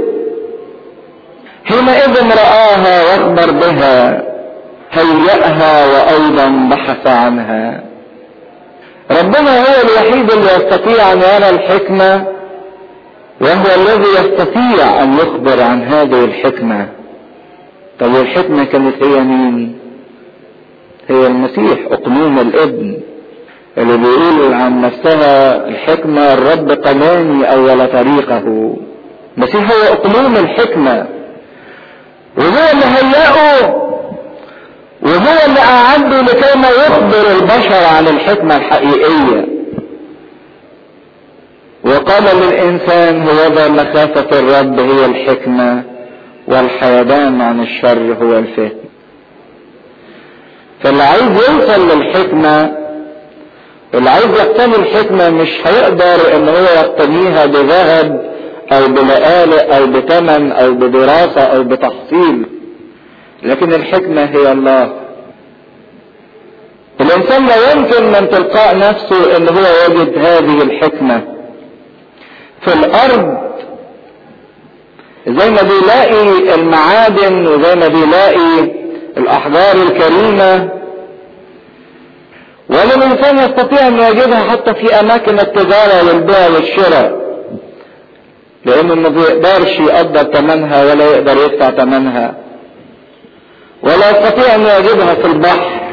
S1: حينئذ رآها واخبر بها هيأها وايضا بحث عنها ربنا هو الوحيد اللي يستطيع ان يرى الحكمة وهو الذي يستطيع ان يخبر عن هذه الحكمة طب والحكمة كانت هي مين هي المسيح اقنوم الابن اللي بيقول عن نفسها الحكمة الرب قناني اول طريقه المسيح هو اقنوم الحكمة وهو اللي هيأه وهو اللي أعده لكي ما يخبر البشر عن الحكمة الحقيقية وقال للإنسان هو مخافة الرب هي الحكمة والحيدان عن الشر هو الفهم فاللي عايز يوصل للحكمة اللي عايز يقتني الحكمة مش هيقدر ان هو يقتنيها بذهب او بلآلئ او بثمن او بدراسة او بتحصيل لكن الحكمة هي الله الانسان لا يمكن من تلقاء نفسه ان هو يجد هذه الحكمة في الارض زي ما بيلاقي المعادن وزي ما بيلاقي الاحجار الكريمة ولا الانسان يستطيع ان يجدها حتى في اماكن التجارة والبيع والشراء لانه ما بيقدرش يقدر ثمنها ولا يقدر يدفع ثمنها ولا يستطيع ان يجدها في البحر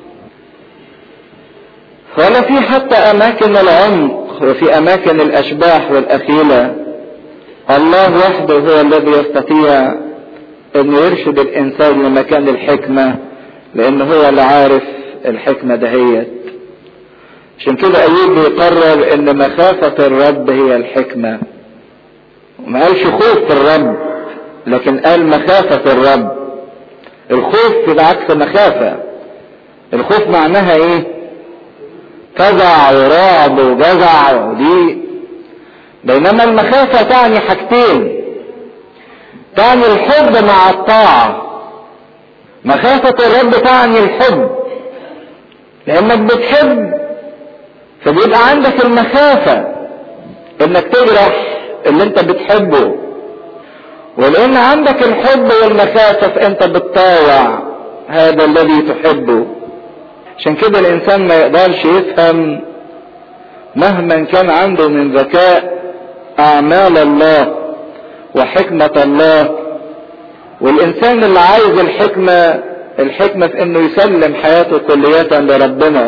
S1: ولا في حتى اماكن العمق وفي اماكن الاشباح والاخيلة الله وحده هو الذي يستطيع انه يرشد الانسان لمكان الحكمة لان هو اللي عارف الحكمة دهيت عشان كده ايوب بيقرر ان مخافة الرب هي الحكمة وما قالش خوف الرب لكن قال مخافة الرب الخوف بعكس مخافة الخوف معناها ايه فزع ورعب وجزع ودي بينما المخافة تعني حاجتين تعني الحب مع الطاعة مخافة الرب تعني الحب لانك بتحب فبيبقى عندك المخافة انك تجرح اللي انت بتحبه ولان عندك الحب والمخافة فانت بتطاوع هذا الذي تحبه عشان كده الانسان ما يقدرش يفهم مهما كان عنده من ذكاء اعمال الله وحكمة الله والانسان اللي عايز الحكمة الحكمة في انه يسلم حياته كلية لربنا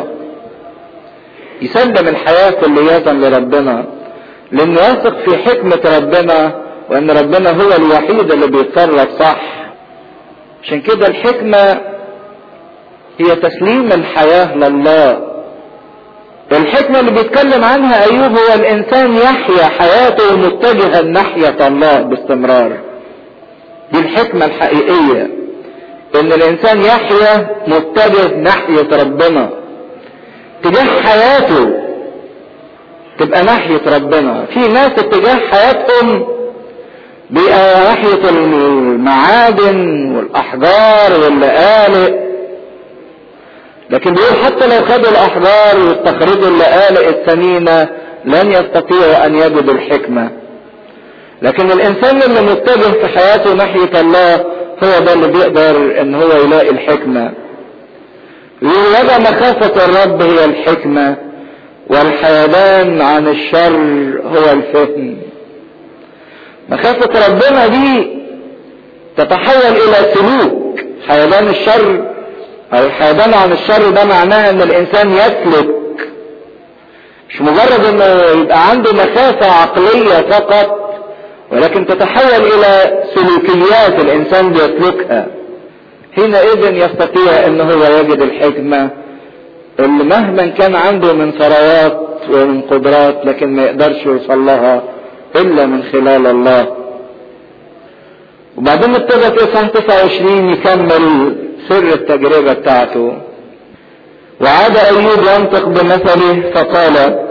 S1: يسلم الحياة كلية لربنا لانه يثق في حكمة ربنا وان ربنا هو الوحيد اللي بيتصرف صح عشان كده الحكمة هي تسليم الحياة لله الحكمة اللي بيتكلم عنها ايوب هو الانسان يحيا حياته متجها ناحية الله باستمرار دي الحكمة الحقيقية ان الانسان يحيا متجه ناحية ربنا تجاه حياته تبقى ناحية ربنا في ناس اتجاه حياتهم بيبقى ناحية المعادن والاحجار واللقالق لكن بيقول حتى لو خدوا الاحجار واستخرجوا اللقالق الثمينة لن يستطيعوا ان يجدوا الحكمة لكن الانسان اللي متجه في حياته ناحية الله هو ده اللي بيقدر ان هو يلاقي الحكمة يقول مخافة الرب هي الحكمة والحيدان عن الشر هو الفهم مخافة ربنا دي تتحول الى سلوك حيدان الشر او الحيدان عن الشر ده معناه ان الانسان يسلك مش مجرد انه يبقى عنده مخافة عقلية فقط ولكن تتحول الى سلوكيات الانسان بيسلكها حينئذ يستطيع ان هو يجد الحكمة اللي مهما كان عنده من ثروات ومن قدرات لكن ما يقدرش يوصل لها الا من خلال الله وبعدين ابتدى في اصحاح 29 يكمل سر التجربة بتاعته وعاد ايوب ينطق بمثله فقال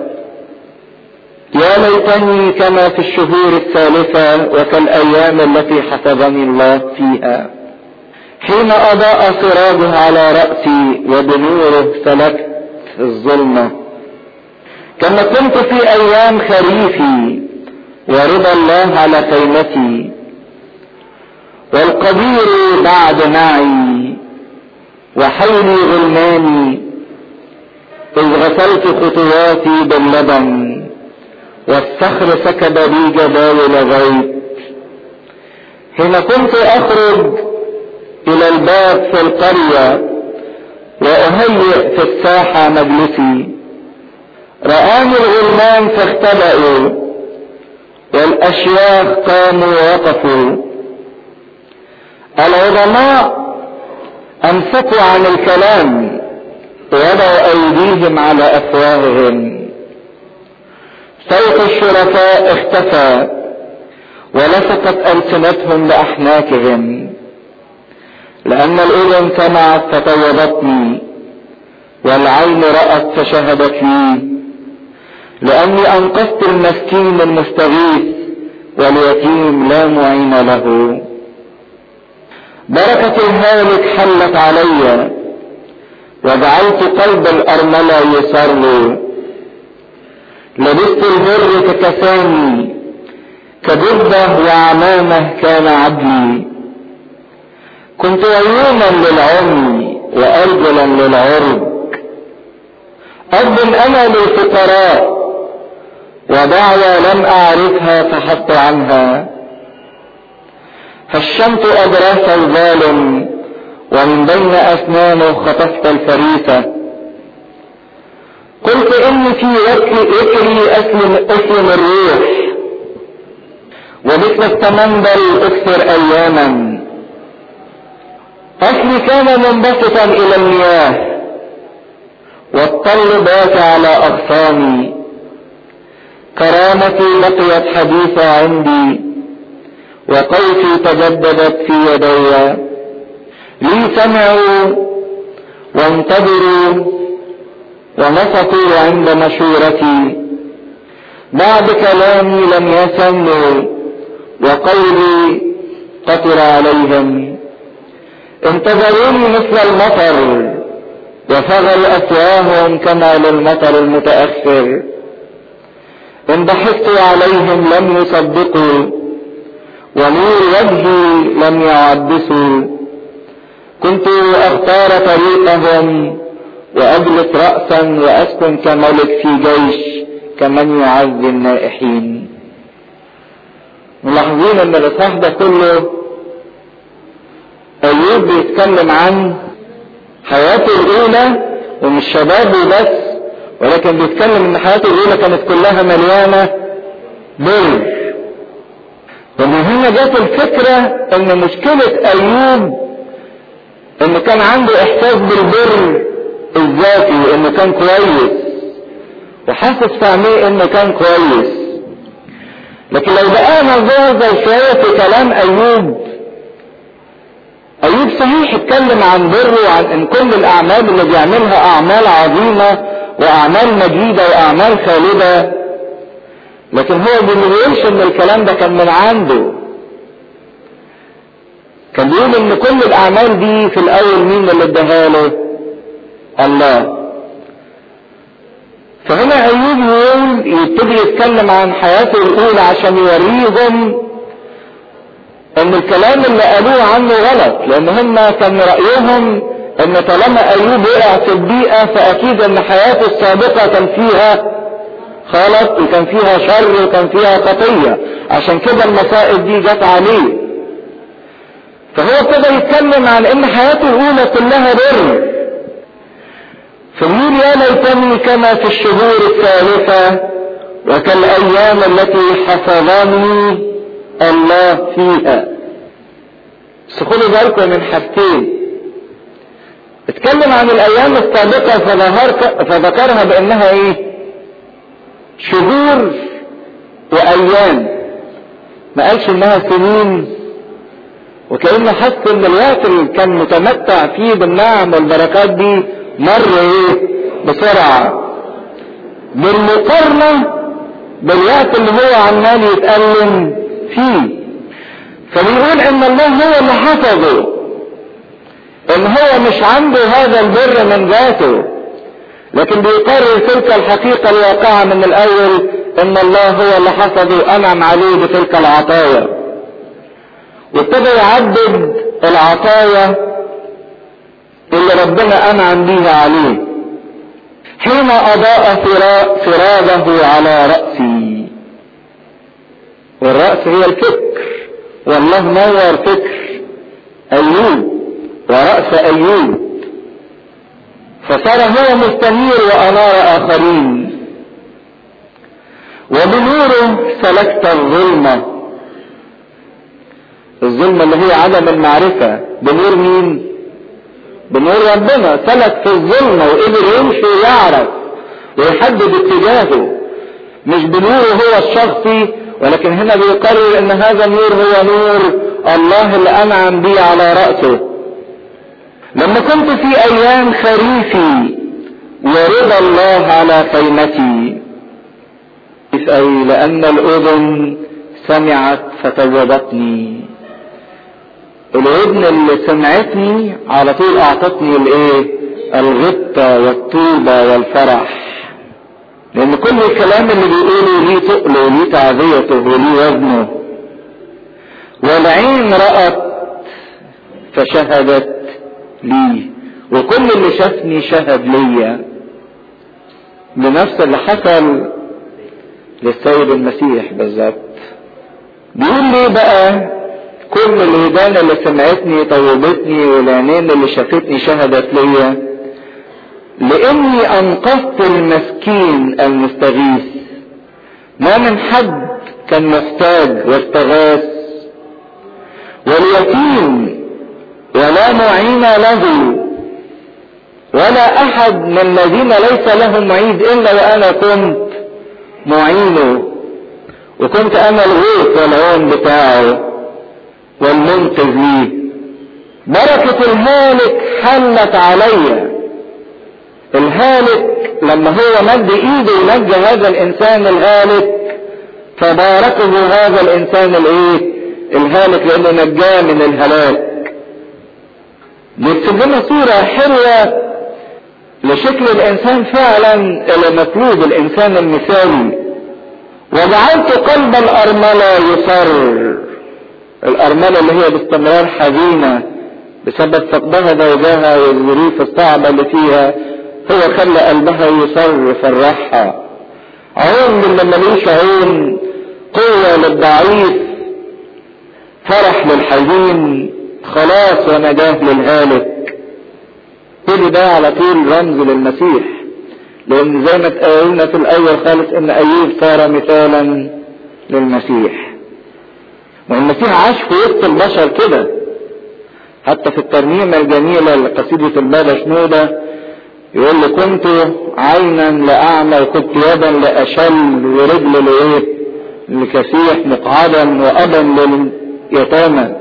S1: يا ليتني كما في الشهور الثالثة وكالأيام التي حفظني الله فيها حين أضاء سراجه على رأسي وبنوره سلكت الظلمة كما كنت في أيام خريفي ورضا الله على خيمتي والقدير بعد معي وحولي غلماني إذ غسلت خطواتي باللبن والصخر سكب بي جبال غيب حين كنت اخرج الى الباب في القرية واهيئ في الساحة مجلسي رآني الغلمان فاختبأوا والاشياخ قاموا ووقفوا العظماء امسكوا عن الكلام ووضعوا ايديهم على افواههم صوت الشرفاء اختفى ولصقت ألسنتهم بأحناكهم لأن الأذن سمعت فطوبتني والعين رأت فشهدت لي لأني أنقذت المسكين المستغيث واليتيم لا معين له بركة الهالك حلت علي وجعلت قلب الأرملة يصر لبست البر ككساني كدبة وعمامة كان عدلي كنت عيونا للعمي وأرجلا للعرج أب أنا للفقراء ودعوى لم أعرفها فحط عنها هشمت أدراس الظالم ومن بين أسنانه خطفت الفريسة قلت إني في ذكري أسلم, أسلم الروح ومثل التمندل أكثر أياما أصلي كان منبسطا إلى المياه والطل بات على أغصاني كرامتي بقيت حديثة عندي وقوتي تجددت في يدي لي سمعوا وانتظروا ونصتوا عند مشورتي بعد كلامي لم يسموا وقولي قطر عليهم انتظروني مثل المطر وفغل أفواههم كما للمطر المتأخر إن ضحكت عليهم لم يصدقوا ونور وجهي لم يعبسوا كنت أختار طريقهم وأجلس رأسا وأسكن كملك في جيش كمن يعزي النائحين ملاحظين ان الاصحاح ده كله ايوب بيتكلم عن حياته الاولى ومش شبابه بس ولكن بيتكلم ان حياته الاولى كانت كلها مليانه بر ومن هنا جت الفكره ان مشكله ايوب انه كان عنده احساس بالبر الذاتي انه كان كويس وحاسس في عينيه انه كان كويس لكن لو بقانا نظر شويه في كلام ايوب ايوب صحيح اتكلم عن بره وعن ان كل الاعمال اللي بيعملها اعمال عظيمه واعمال مجيده واعمال خالده لكن هو ما بيقولش ان الكلام ده كان من عنده كان بيقول ان كل الاعمال دي في الاول مين اللي اداها له الله فهنا ايوب يقول يبتدي يتكلم عن حياته الاولى عشان يوريهم ان الكلام اللي قالوه عنه غلط لان هم كان رايهم ان طالما ايوب وقع في البيئه فاكيد ان حياته السابقه كان فيها غلط وكان فيها شر وكان فيها خطيه عشان كده المصائب دي جت عليه فهو ابتدى يتكلم عن ان حياته الاولى كلها بر فبيقول يا ليتني كما في الشهور الثالثة وكالأيام التي حفظني الله فيها بس خدوا بالكم من حاجتين اتكلم عن الأيام السابقة فذكرها بأنها إيه؟ شهور وأيام ما قالش إنها سنين وكأنه حس إن الوقت اللي كان متمتع فيه بالنعم والبركات دي مر ايه بسرعة بالمقارنة بالوقت اللي هو عمال يتألم فيه فبيقول ان الله هو اللي حفظه ان هو مش عنده هذا البر من ذاته لكن بيقرر تلك الحقيقة الواقعة من الاول ان الله هو اللي حفظه انعم عليه بتلك العطايا وابتدى يعدد العطايا اللي ربنا انعم بيها عليه حين اضاء فراده على رأسي والرأس هي الفكر والله نور فكر ايوب ورأس ايوب فصار هو مستنير وانار اخرين وبنوره سلكت الظلمة الظلمة اللي هي عدم المعرفة بنور مين بنور ربنا سلك في الظلمة وقدر يمشي ويعرف ويحدد اتجاهه مش بنوره هو الشخصي ولكن هنا بيقرر ان هذا النور هو نور الله اللي انعم بيه على رأسه لما كنت في ايام خريفي ورضا الله على خيمتي اي لان الاذن سمعت فتوبتني الودن اللي سمعتني على طول اعطتني الايه الغبطة والطوبة والفرح لان كل الكلام اللي بيقوله ليه تقله وليه تعزيته وليه وزنه والعين رأت فشهدت لي وكل اللي شافني شهد ليا بنفس اللي حصل للسيد المسيح بالظبط بيقول لي بقى كل الودان اللي سمعتني طوبتني والعينين اللي شافتني شهدت ليا لاني انقذت المسكين المستغيث ما من حد كان محتاج واستغاث واليتيم ولا معين له ولا احد من الذين ليس لهم معيد الا وانا كنت معينه وكنت انا الغيث والعون بتاعه والمنقذ ليه بركة الهالك حلت علي الهالك لما هو مد ايده ينجى هذا الانسان الهالك فباركه هذا الانسان الايه الهالك لانه نجاه من الهلاك بيكتب لنا صورة حلوة لشكل الانسان فعلا اللي مطلوب الانسان المثالي وجعلت قلب الارملة يصر الارملة اللي هي باستمرار حزينة بسبب فقدها زوجها والظروف الصعبة اللي فيها هو خلى قلبها يصر فرحها عون للي ملوش عون قوة للضعيف فرح للحزين خلاص ونجاة للهالك كل ده على طول رمز للمسيح لان زي ما اتقالنا في الاول خالص ان ايوب صار مثالا للمسيح والمسيح عاش في وسط البشر كده حتى في الترنيمة الجميلة لقصيدة البابا شنودة يقول له كنت عينا لأعمى وكنت يدا لأشل ورجل لإيه؟ لكسيح مقعدا وأبا لليتامى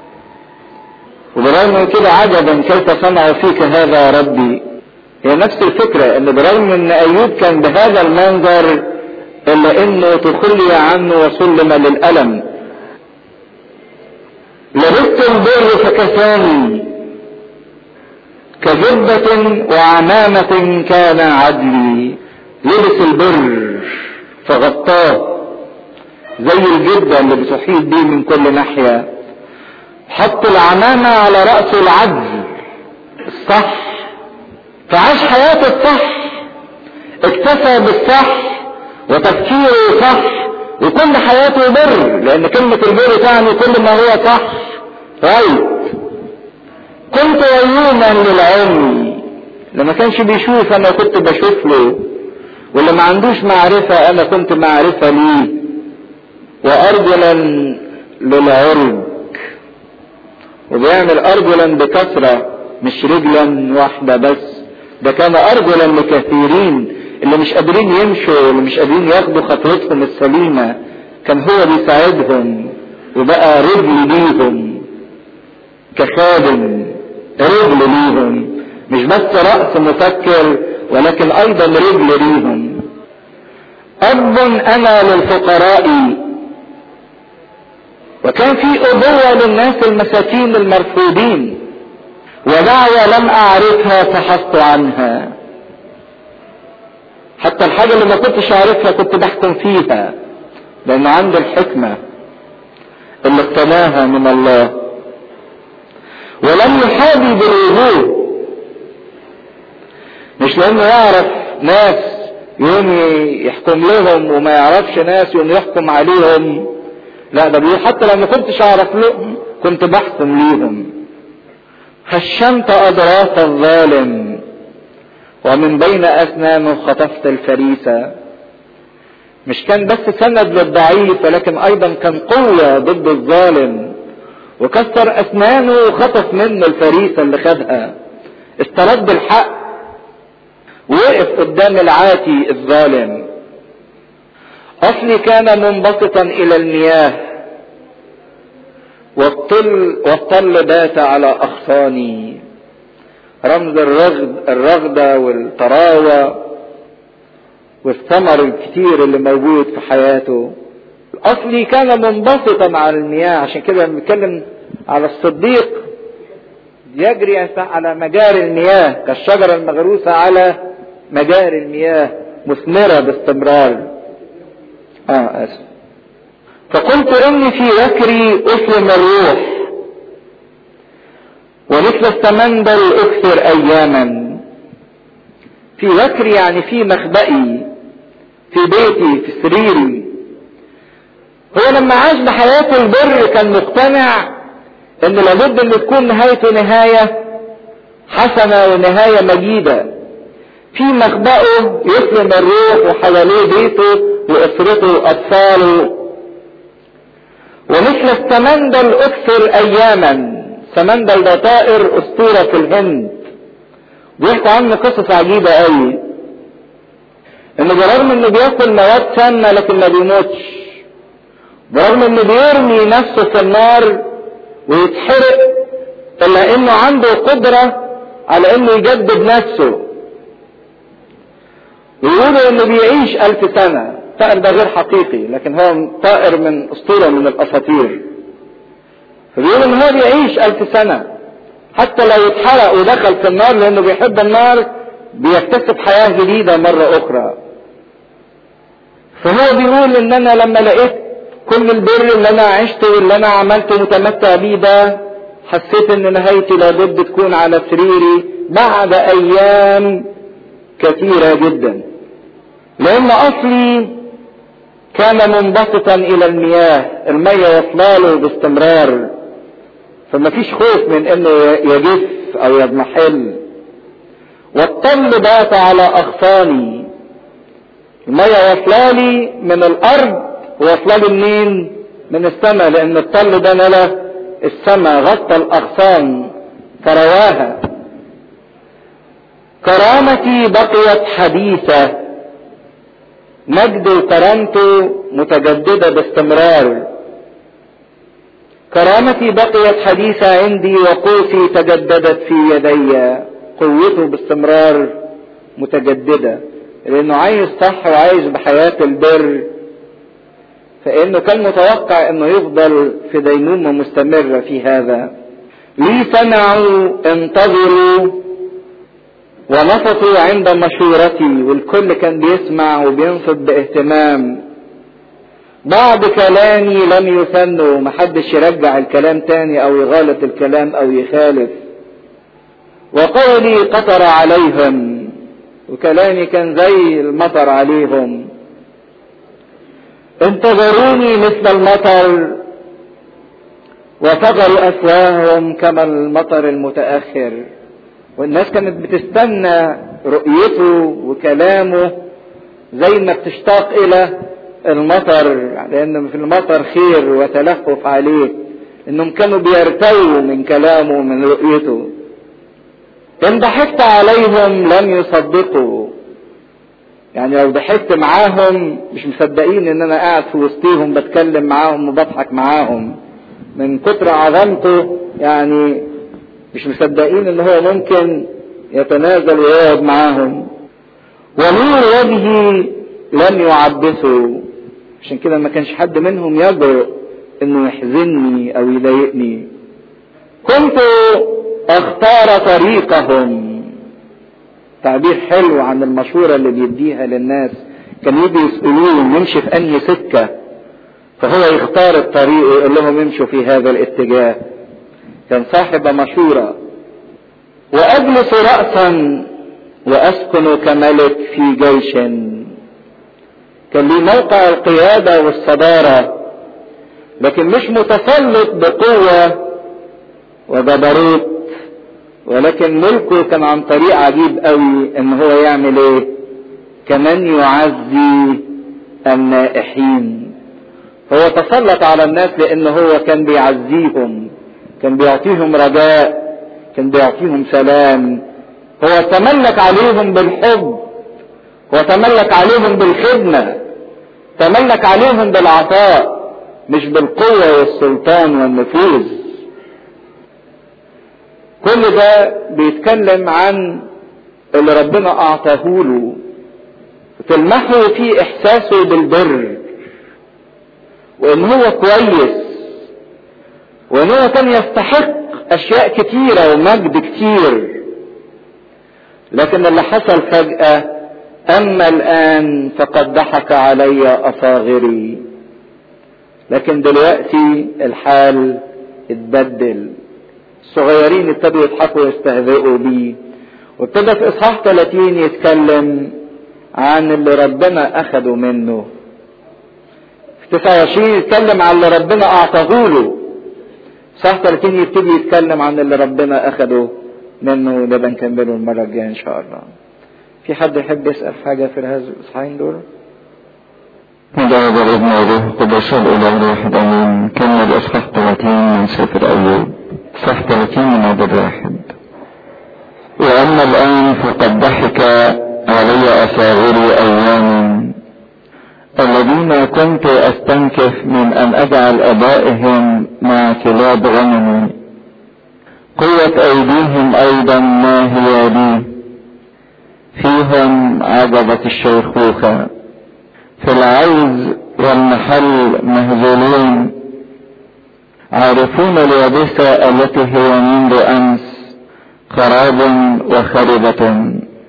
S1: وبرغم من كده عجبا كيف صنع فيك هذا يا ربي هي نفس الفكرة ان برغم ان ايوب كان بهذا المنظر الا انه تخلي عنه وسلم للألم لبست البر فكساني كجبة وعمامة كان عدلي لبس البر فغطاه زي الجبة اللي بتحيط بيه من كل ناحية حط العمامة على رأسه العدل الصح فعاش حياته الصح اكتفى بالصح وتفكيره صح وكل حياته بر لان كلمة البر تعني كل ما هو صح رايت كنت عيونا للعمي لما كانش بيشوف انا كنت بشوف له واللي ما عندوش معرفة انا كنت معرفة ليه وارجلا للعرج وبيعمل ارجلا بكثرة مش رجلا واحدة بس ده كان ارجلا لكثيرين اللي مش قادرين يمشوا اللي مش قادرين ياخدوا خطوتهم السليمة كان هو بيساعدهم وبقى رجل ليهم كخادم رجل ليهم مش بس رأس مفكر ولكن ايضا رجل ليهم اب انا للفقراء وكان في ابوة للناس المساكين المرفوضين ودعوة لم اعرفها فحصت عنها حتى الحاجة اللي ما كنتش اعرفها كنت بحكم فيها لان عندي الحكمة اللي اقتناها من الله ولم يحابي بالوجود مش لانه يعرف ناس يوم يحكم لهم وما يعرفش ناس يوم يحكم عليهم لا ده بيقول حتى لو ما كنتش اعرف لهم كنت بحكم ليهم خشمت اضراس الظالم ومن بين اسنانه خطفت الفريسة مش كان بس سند للضعيف ولكن ايضا كان قوة ضد الظالم وكسر اسنانه وخطف منه الفريسة اللي خدها استرد الحق وقف قدام العاتي الظالم اصلي كان منبسطا الى المياه والطل والطل بات على اغصاني رمز الرغد الرغدة والطراوة والثمر الكتير اللي موجود في حياته اصلي كان منبسطا على المياه عشان كده بنتكلم على الصديق يجري على مجاري المياه كالشجرة المغروسة على مجاري المياه مثمرة باستمرار اه اسف فقلت اني في ذكري اسلم الروح ومثل السمندل اكثر اياما في ذكري يعني في مخبئي في بيتي في سريري هو لما عاش بحياته البر كان مقتنع ان لابد ان تكون نهايته نهاية حسنة ونهاية مجيدة في مخبئه يسلم الروح وحواليه بيته واسرته واطفاله ومثل السمندل اكثر اياما سمندل ده طائر اسطورة في الهند بيحكوا عنه قصص عجيبة قوي انه برغم انه بياكل مواد سامة لكن ما بيموتش برغم انه بيرمي نفسه في النار ويتحرق الا انه عنده قدرة على انه يجدد نفسه ويقولوا انه بيعيش الف سنة الطائر ده غير حقيقي لكن هو طائر من اسطوره من الاساطير فبيقول ان هو بيعيش الف سنه حتى لو اتحرق ودخل في النار لانه بيحب النار بيكتسب حياه جديده مره اخرى فهو بيقول ان انا لما لقيت كل البر اللي انا عشته واللي انا عملته متمتع بيه ده حسيت ان نهايتي لابد تكون على سريري بعد ايام كثيره جدا لان اصلي كان منبسطا الى المياه المية واصلاله باستمرار فما فيش خوف من انه يجف او يضمحل والطل بات على اغصاني المية واصلالي من الارض واصلالي منين من السماء لان الطل ده نلا السماء غطى الاغصان فرواها كرامتي بقيت حديثه مجد وكرامته متجددة باستمرار كرامتي بقيت حديثة عندي وقوتي تجددت في يدي قوته باستمرار متجددة لانه عايز صح وعايز بحياة البر فانه كان متوقع انه يفضل في ديمومة مستمرة في هذا لي سمعوا انتظروا ونصتوا عند مشورتي والكل كان بيسمع وبينصت باهتمام بعض كلامي لم يثنوا محدش يرجع الكلام تاني او يغالط الكلام او يخالف وقولي قطر عليهم وكلامي كان زي المطر عليهم انتظروني مثل المطر وفجروا افواههم كما المطر المتاخر والناس كانت بتستنى رؤيته وكلامه زي ما بتشتاق الى المطر لان في المطر خير وتلهف عليه انهم كانوا بيرتووا من كلامه ومن رؤيته ان ضحكت عليهم لم يصدقوا يعني لو ضحكت معاهم مش مصدقين ان انا قاعد في وسطيهم بتكلم معاهم وبضحك معاهم من كتر عظمته يعني مش مصدقين ان هو ممكن يتنازل ويقعد معاهم ونور وجهي لم يعبثوا عشان كده ما كانش حد منهم يجرؤ انه يحزنني او يضايقني كنت اختار طريقهم تعبير حلو عن المشورة اللي بيديها للناس كان يجي يسألوه نمشي في انهي سكة فهو يختار الطريق ويقول لهم امشوا في هذا الاتجاه كان صاحب مشورة وأجلس رأسا وأسكن كملك في جيش كان لي موقع القيادة والصدارة لكن مش متسلط بقوة وجبروت ولكن ملكه كان عن طريق عجيب قوي ان هو يعمل ايه كمان يعزي النائحين هو تسلط على الناس لان هو كان بيعزيهم كان بيعطيهم رجاء كان بيعطيهم سلام هو تملك عليهم بالحب هو تملك عليهم بالخدمة تملك عليهم بالعطاء مش بالقوة والسلطان والنفوذ كل ده بيتكلم عن اللي ربنا اعطاه له تلمحه في احساسه بالبر وان هو كويس وان هو كان يستحق اشياء كتيرة ومجد كتير لكن اللي حصل فجأة اما الان فقد ضحك علي اصاغري لكن دلوقتي الحال اتبدل الصغيرين ابتدوا يضحكوا ويستهزئوا بيه وابتدى في اصحاح 30 يتكلم عن اللي ربنا اخده منه في 29 يتكلم عن اللي ربنا اعطاه له صح 30 يبتدي يتكلم عن اللي ربنا اخده منه ده بنكمله المرة الجاية ان شاء الله في حد يحب يسأل حاجة في هذا الاصحاحين دول
S2: مجاوب الابن والروح القدس الاله الواحد امين كمل اصحاح 30 من سفر ايوب اصحاح 30 من عدد واحد واما الان فقد ضحك علي اصاغري ايام الذين كنت استنكف من ان اجعل ابائهم مع كلاب غنمي قوة ايديهم ايضا ما هي لي فيهم عجبت الشيخوخة في العوز والمحل مهزولون عارفون اليابسة التي هي منذ أمس خراب وخربة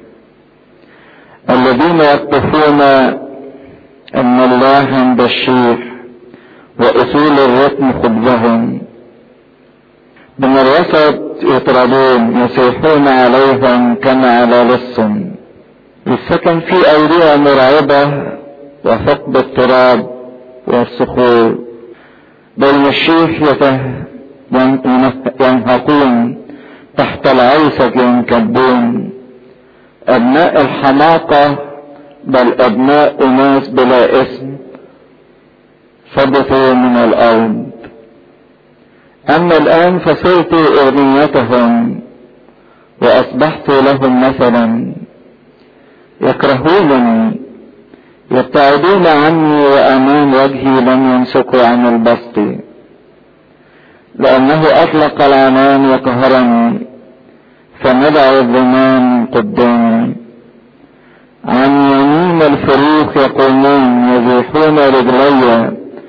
S2: الذين يقطفون أن الله عند الشيخ وأصول الرتم خبزهم من الوسط يطردون يصيحون عليهم كما على لص للسكن في أودية مرعبة وثقب التراب والصخور بين الشيخ ينهقون تحت العيسة ينكبون أبناء الحماقة بل أبناء أناس بلا اسم صدفوا من الأرض أما الآن فصرت أغنيتهم وأصبحت لهم مثلا يكرهونني يبتعدون عني وأمام وجهي لم يمسكوا عن البسط لأنه أطلق العنان وقهرني فندع الزمان قدامي عن يمين الفروخ يقومون يزيحون رجلي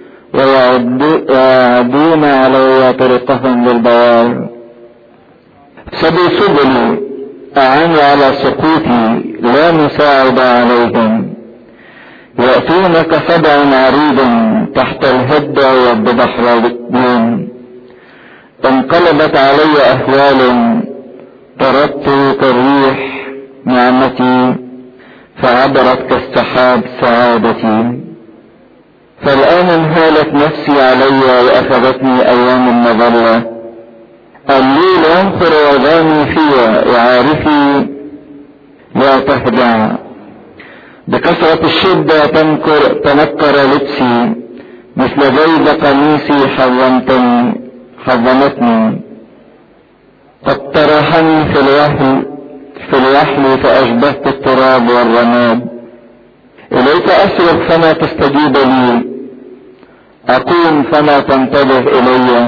S2: ويعدون علي طرقهم للبوار سبي سبلي أعني على سقوطي لا مساعد عليهم يأتون كسبع عريض تحت الهدة والبحرين انقلبت علي أهوال طردت كالريح نعمتي فعبرت كالسحاب سعادتي فالآن انهالت نفسي علي وأخذتني أيام المظلة الليل ينخر وغاني فيا وعارفي لا تهدع بكثرة الشدة تنكر تنكر لبسي مثل جيب قميصي حرمتني حرمتني قد طرحني في الوهل في الوحل فأشبهت التراب والرماد إليك أسرق فما تستجيب لي أقوم فما تنتبه إلي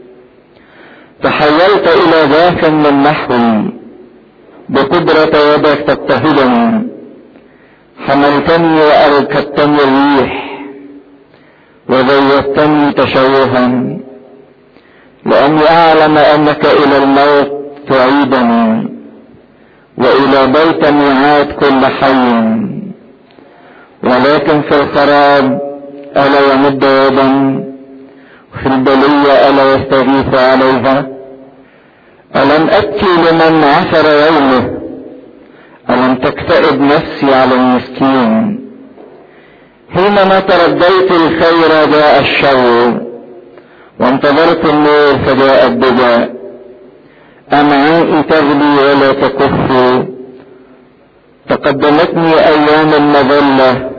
S2: تحولت إلى ذاك من نحوي بقدرة يدك تضطهدني حملتني وأركبتني الريح وزيدتني تشوها لأني أعلم أنك إلى الموت تعيدني وإلى بيت ميعاد كل حي ولكن في الخراب ألا يمد يدا وفي البلية ألا يستغيث عليها ألم أبكي لمن عثر يومه ألم تكتئب نفسي على المسكين حينما ترديت الخير جاء الشر وانتظرت النور فجاء الدجاء أمعائي تغلي ولا تكف تقدمتني أيام المظلة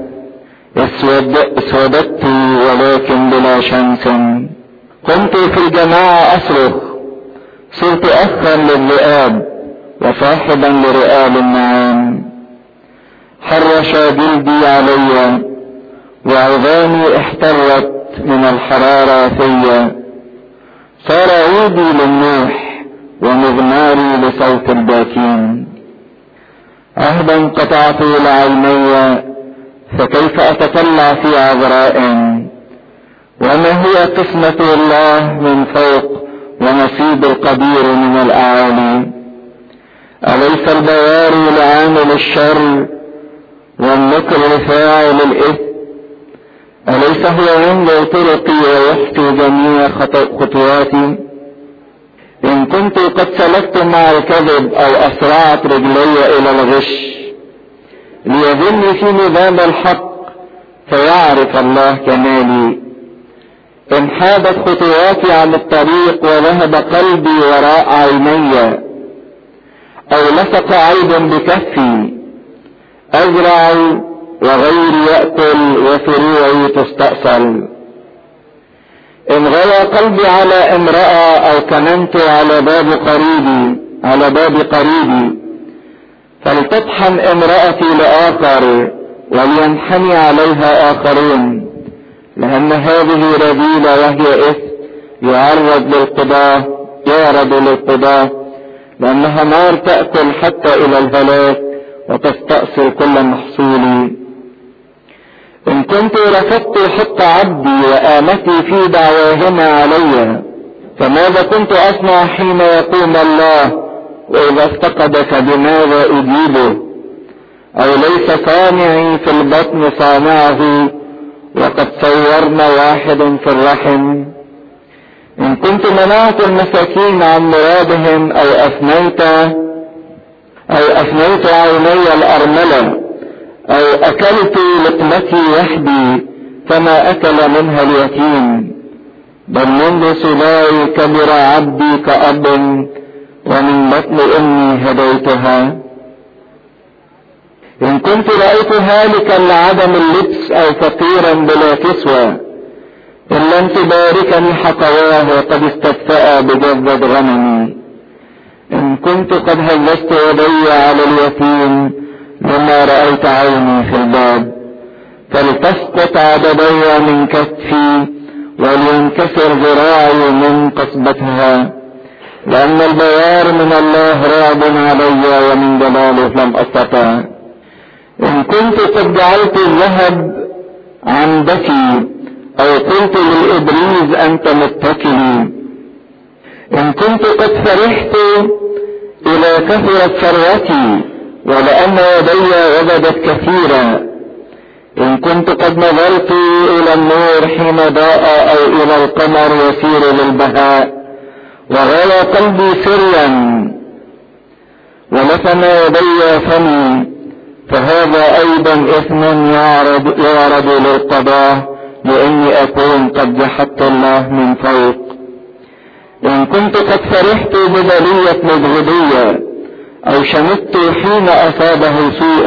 S2: اسودت ولكن بلا شمس قمت في الجماعة أصرخ صرت أخا للذئاب وصاحبا لرئاب النعام حرش جلدي علي وعظامي احترت من الحرارة فيا صار عودي للنوح ومغماري لصوت الباكين عهدا قطعت لعيني فكيف اتطلع في عذراء وما هي قسمة الله من فوق ونصيب القدير من الاعالي اليس البواري لعامل الشر والنكر لفاعل الاثم أليس هو ينظر طرقي ويحكي جميع خطواتي إن كنت قد سلكت مع الكذب أو أسرعت رجلي إلى الغش ليظن في نظام الحق فيعرف الله كمالي إن حادت خطواتي عن الطريق وذهب قلبي وراء عيني أو لصق عيب بكفي أزرع وغيري يأكل وفروعي تستأصل إن غوى قلبي على امرأة أو كننت على باب قريبي على باب قريبي فلتطحن امرأتي لآخر ولينحني عليها آخرون لأن هذه رذيلة وهي إثم يعرض للقضاء يعرض للقضاء لأنها نار تأكل حتى إلى الهلاك وتستأصل كل محصول إن
S1: كنت رفضت حق عبدي وآمتي في دعواهما علي فماذا كنت أصنع حين يقوم الله وإذا افتقدك بماذا أجيبه أو ليس صانعي في البطن صانعه وقد صورنا واحد في الرحم إن كنت منعت المساكين عن مرادهم أو أفنيت أو أفنيت عيني الأرملة أو أكلت لقمتي وحدي فما أكل منها اليتيم بل منذ صلاي كبر عبدي كأب ومن بطن أمي هديتها إن كنت رأيت هالكا لعدم اللبس أو فقيرا بلا كسوة إن لم تباركني حقواه وقد استدفأ بجذب غنمي إن كنت قد هززت يدي على اليتيم لما رأيت عيني في الباب فلتسقط عددي من كتفي ولينكسر ذراعي من قصبتها لأن البيار من الله رعب علي ومن جلاله لم أستطع إن كنت قد جعلت الذهب عندك أو قلت للإبريز أنت متكلي إن كنت قد فرحت إلى كثرة ثروتي ولأن يدي وجدت كثيرا إن كنت قد نظرت إلى النور حين ضاء أو إلى القمر يسير للبهاء وغاية قلبي سرا ولثم يدي فمي فهذا أيضا إثم يعرض, يعرض للقضاء لاني اكون قد جحدت الله من فوق ان كنت قد فرحت ببلية مبغضية او شمت حين اصابه سوء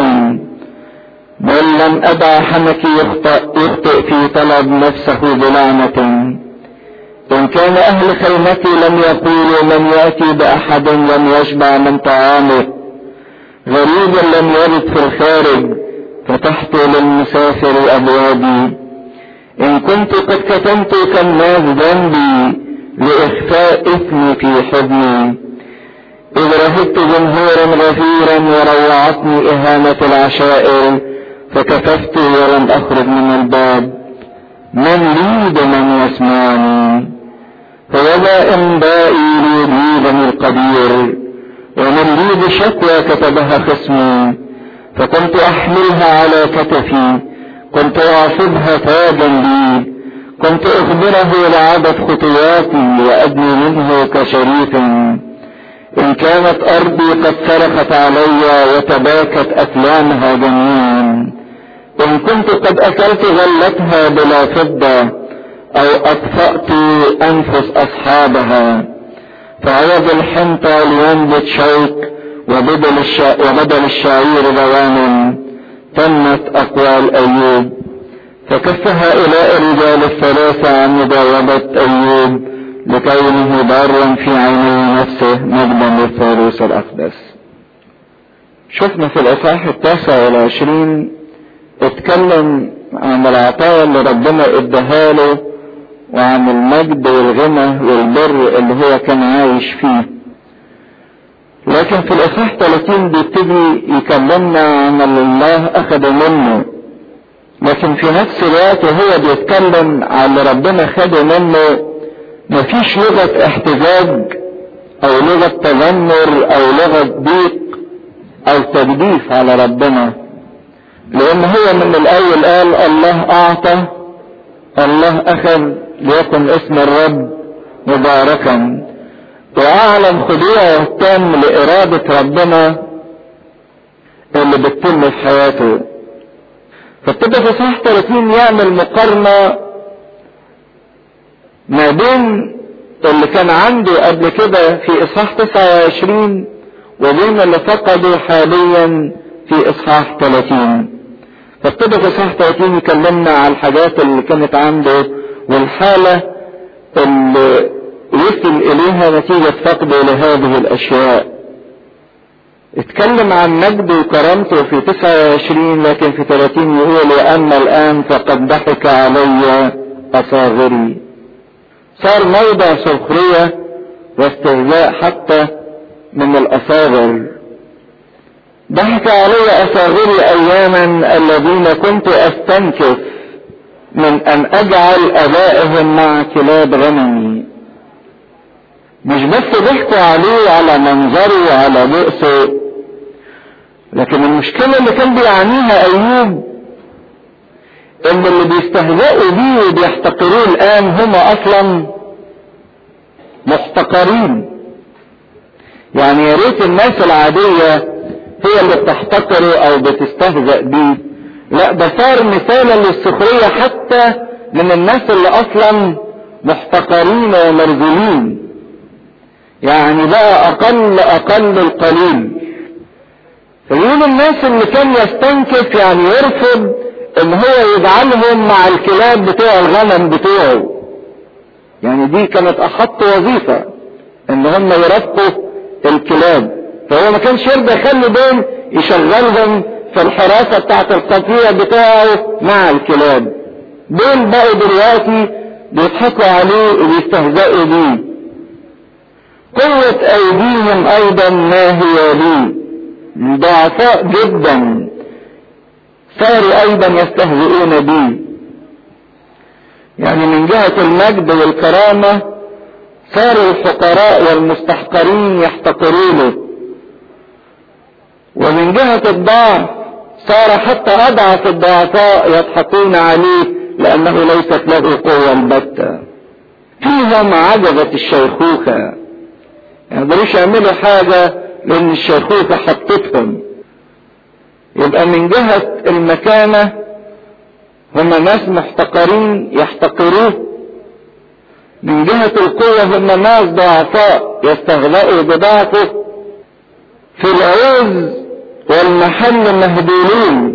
S1: بل لم ادع حمكي يخطئ, يخطئ في طلب نفسه بلعنة ان كان اهل خيمتي لم يقولوا من ياتي باحد لم يشبع من طعامه غريب لم يرد في الخارج فتحت للمسافر ابوابي إن كنت قد كتمت كالناس ذنبي لإخفاء إثمي في حضني إذ رهبت جمهورا غفيرا وروعتني إهانة العشائر فكففت ولم أخرج من الباب من يريد من يسمعني فوضع إنبائي ليجيبني القدير ومن لي بشكوى كتبها خصمي فكنت أحملها على كتفي كنت أعصبها تاجا لي كنت أخبره لعدد خطواتي وأدني منه كشريك إن كانت أرضي قد صرخت علي وتباكت أكلامها جميعا إن كنت قد أكلت غلتها بلا فضة أو أطفأت أنفس أصحابها فعوض الحنطة لينبت شوك وبدل, الشا... وبدل الشعير روان تمت أقوال أيوب فكف هؤلاء الرجال الثلاثة عن مجاوبة أيوب لكونه بارا في عيني نفسه مجدا للثالوث الأقدس شفنا في الإصحاح التاسع والعشرين اتكلم عن العطايا اللي ربنا اداها له وعن المجد والغنى والبر اللي هو كان عايش فيه لكن في الاصحاح 30 بيبتدي يكلمنا عن اللي الله اخده منه لكن في نفس الوقت وهو بيتكلم عن اللي ربنا خده منه مفيش لغة احتجاج او لغة تذمر او لغة ضيق او تجديف على ربنا لان هو من الاول قال الله اعطى الله اخذ ليكن اسم الرب مباركا واعلن خضوعه التام لارادة ربنا اللي بتتم في حياته فابتدى في صح 30 يعمل مقارنة ما بين اللي كان عنده قبل كده في اصحاح 29 وبين اللي فقده حاليا في اصحاح 30 فابتدى في اصحاح 30 يكلمنا على الحاجات اللي كانت عنده والحالة اللي وصل اليها نتيجة فقده لهذه الاشياء اتكلم عن مجده وكرامته في 29 لكن في 30 يقول واما الان فقد ضحك علي اصاغري صار موضع سخرية واستهزاء حتى من الاصاغر ضحك علي اصاغري اياما الذين كنت استنكف من ان اجعل ابائهم مع كلاب غنمي مش بس ضحكوا عليه على منظره وعلى بؤسه لكن المشكلة اللي كان بيعانيها ايوب ان اللي بيستهزئوا بيه وبيحتقروه الان هم اصلا محتقرين يعني يا ريت الناس العادية هي اللي بتحتقره او بتستهزأ بيه لا ده صار مثالا للسخرية حتى من الناس اللي اصلا محتقرين ومرذولين يعني بقى اقل اقل القليل فيقول الناس اللي كان يستنكف يعني يرفض ان هو يجعلهم مع الكلاب بتوع الغنم بتوعه يعني دي كانت احط وظيفة ان هم يرافقوا الكلاب فهو ما كانش يرضى يخلي دول يشغلهم في الحراسة بتاعت القطيع بتاعه مع الكلاب دول بقوا دلوقتي بيضحكوا عليه وبيستهزئوا بيه قوة ايديهم ايضا ما هي لي ضعفاء جدا صاروا ايضا يستهزئون بي يعني من جهة المجد والكرامة صاروا الفقراء والمستحقرين يحتقرونه ومن جهة الضعف صار حتى اضعف الضعفاء يضحكون عليه لانه ليست له قوة البتة فيهم عجبة الشيخوخة يعني مقدروش يعملوا حاجة لان الشيخوخة حطتهم يبقى من جهة المكانة هم ناس محتقرين يحتقروه من جهة القوة هم ناس ضعفاء يستغلقوا بضعفه في العوز والمحل مهدولين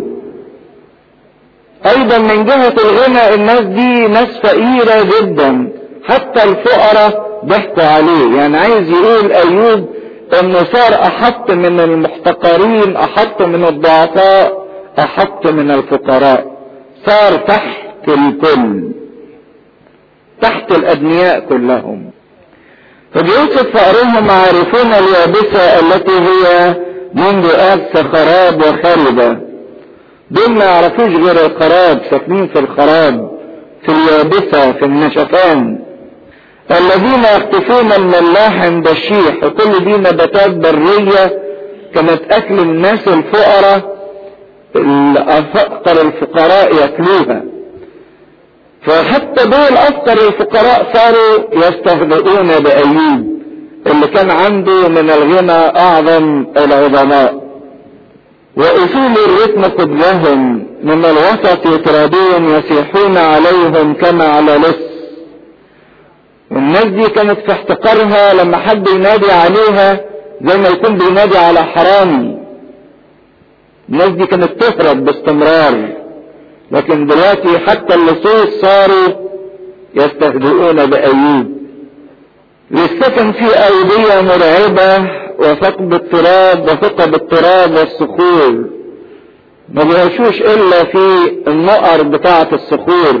S1: ايضا من جهة الغنى الناس دي ناس فقيرة جدا حتى الفقراء ضحكوا عليه يعني عايز يقول ايوب انه صار احط من المحتقرين احط من الضعفاء احط من الفقراء صار تحت الكل تحت الادنياء كلهم فبيوصف فقرهم عارفون اليابسة التي هي منذ أبس خراب وخربة دول ما يعرفوش غير الخراب ساكنين في الخراب في اليابسة في النشفان الذين يختفون من الله عند الشيح وكل دي نباتات برية كانت اكل الناس الفقراء الافقر الفقراء ياكلوها فحتى دول افقر الفقراء صاروا يستهزئون بايوب اللي كان عنده من الغنى اعظم العظماء واصول الرثم قبلهم من الوسط يترادون يسيحون عليهم كما على لص والناس دي كانت في احتقارها لما حد ينادي عليها زي ما يكون بينادي على حرامي الناس دي كانت تهرب باستمرار لكن دلوقتي حتى اللصوص صاروا يستهزئون بأيوب للسكن في أودية مرعبة وثقب التراب وثقب التراب والصخور ما بيعيشوش إلا في النقر بتاعة الصخور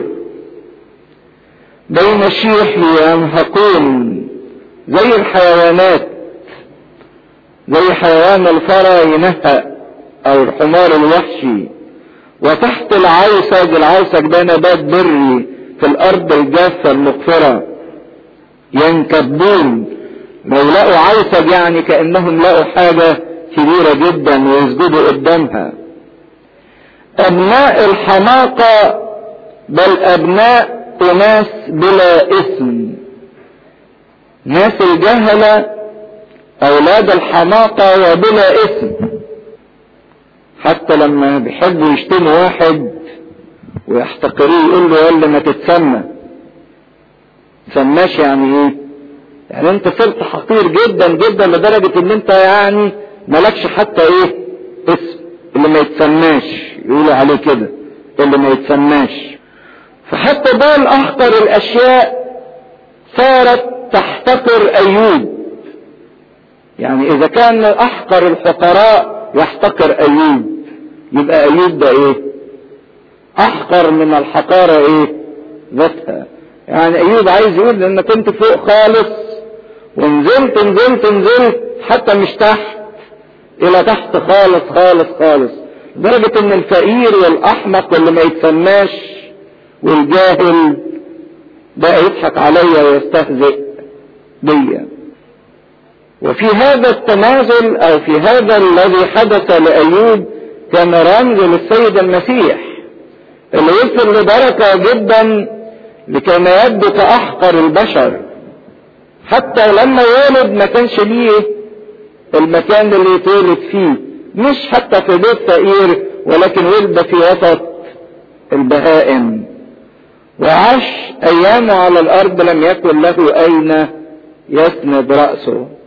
S1: بين الشيح ينهقون زي الحيوانات زي حيوان الفرا ينهق او الحمار الوحشي وتحت العوسج العوسج ده نبات بري في الارض الجافة المغفرة ينكبون لو لقوا عوسج يعني كأنهم لقوا حاجة كبيرة جدا ويسجدوا قدامها ابناء الحماقة بل ابناء ناس بلا اسم ناس الجهلة اولاد الحماقة وبلا اسم حتى لما بيحبوا يشتموا واحد ويحتقروه يقول له يلا ما تتسمى تسماش يعني ايه يعني انت صرت حقير جدا جدا لدرجة ان انت يعني مالكش حتى ايه اسم اللي ما يتسماش يقولوا عليه كده اللي ما يتسماش فحتى دول اخطر الاشياء صارت تحتقر ايوب يعني اذا كان احقر الفقراء يحتقر ايوب يبقى ايوب ده ايه احقر من الحقارة ايه ذاتها يعني ايوب عايز يقول ان كنت فوق خالص ونزلت نزلت نزلت حتى مش تحت الى تحت خالص خالص خالص لدرجة ان الفقير والاحمق واللي ما يتسماش والجاهل بقى يضحك عليا ويستهزئ بيا وفي هذا التنازل او في هذا الذي حدث لايوب كان رمز للسيد المسيح اللي وصل لدرجه جدا لكي ما يبدو كاحقر البشر حتى لما يولد ما كانش ليه المكان اللي يتولد فيه مش حتى في بيت فقير ولكن ولد في وسط البهائم وعاش ايامه على الارض لم يكن له اين يسند راسه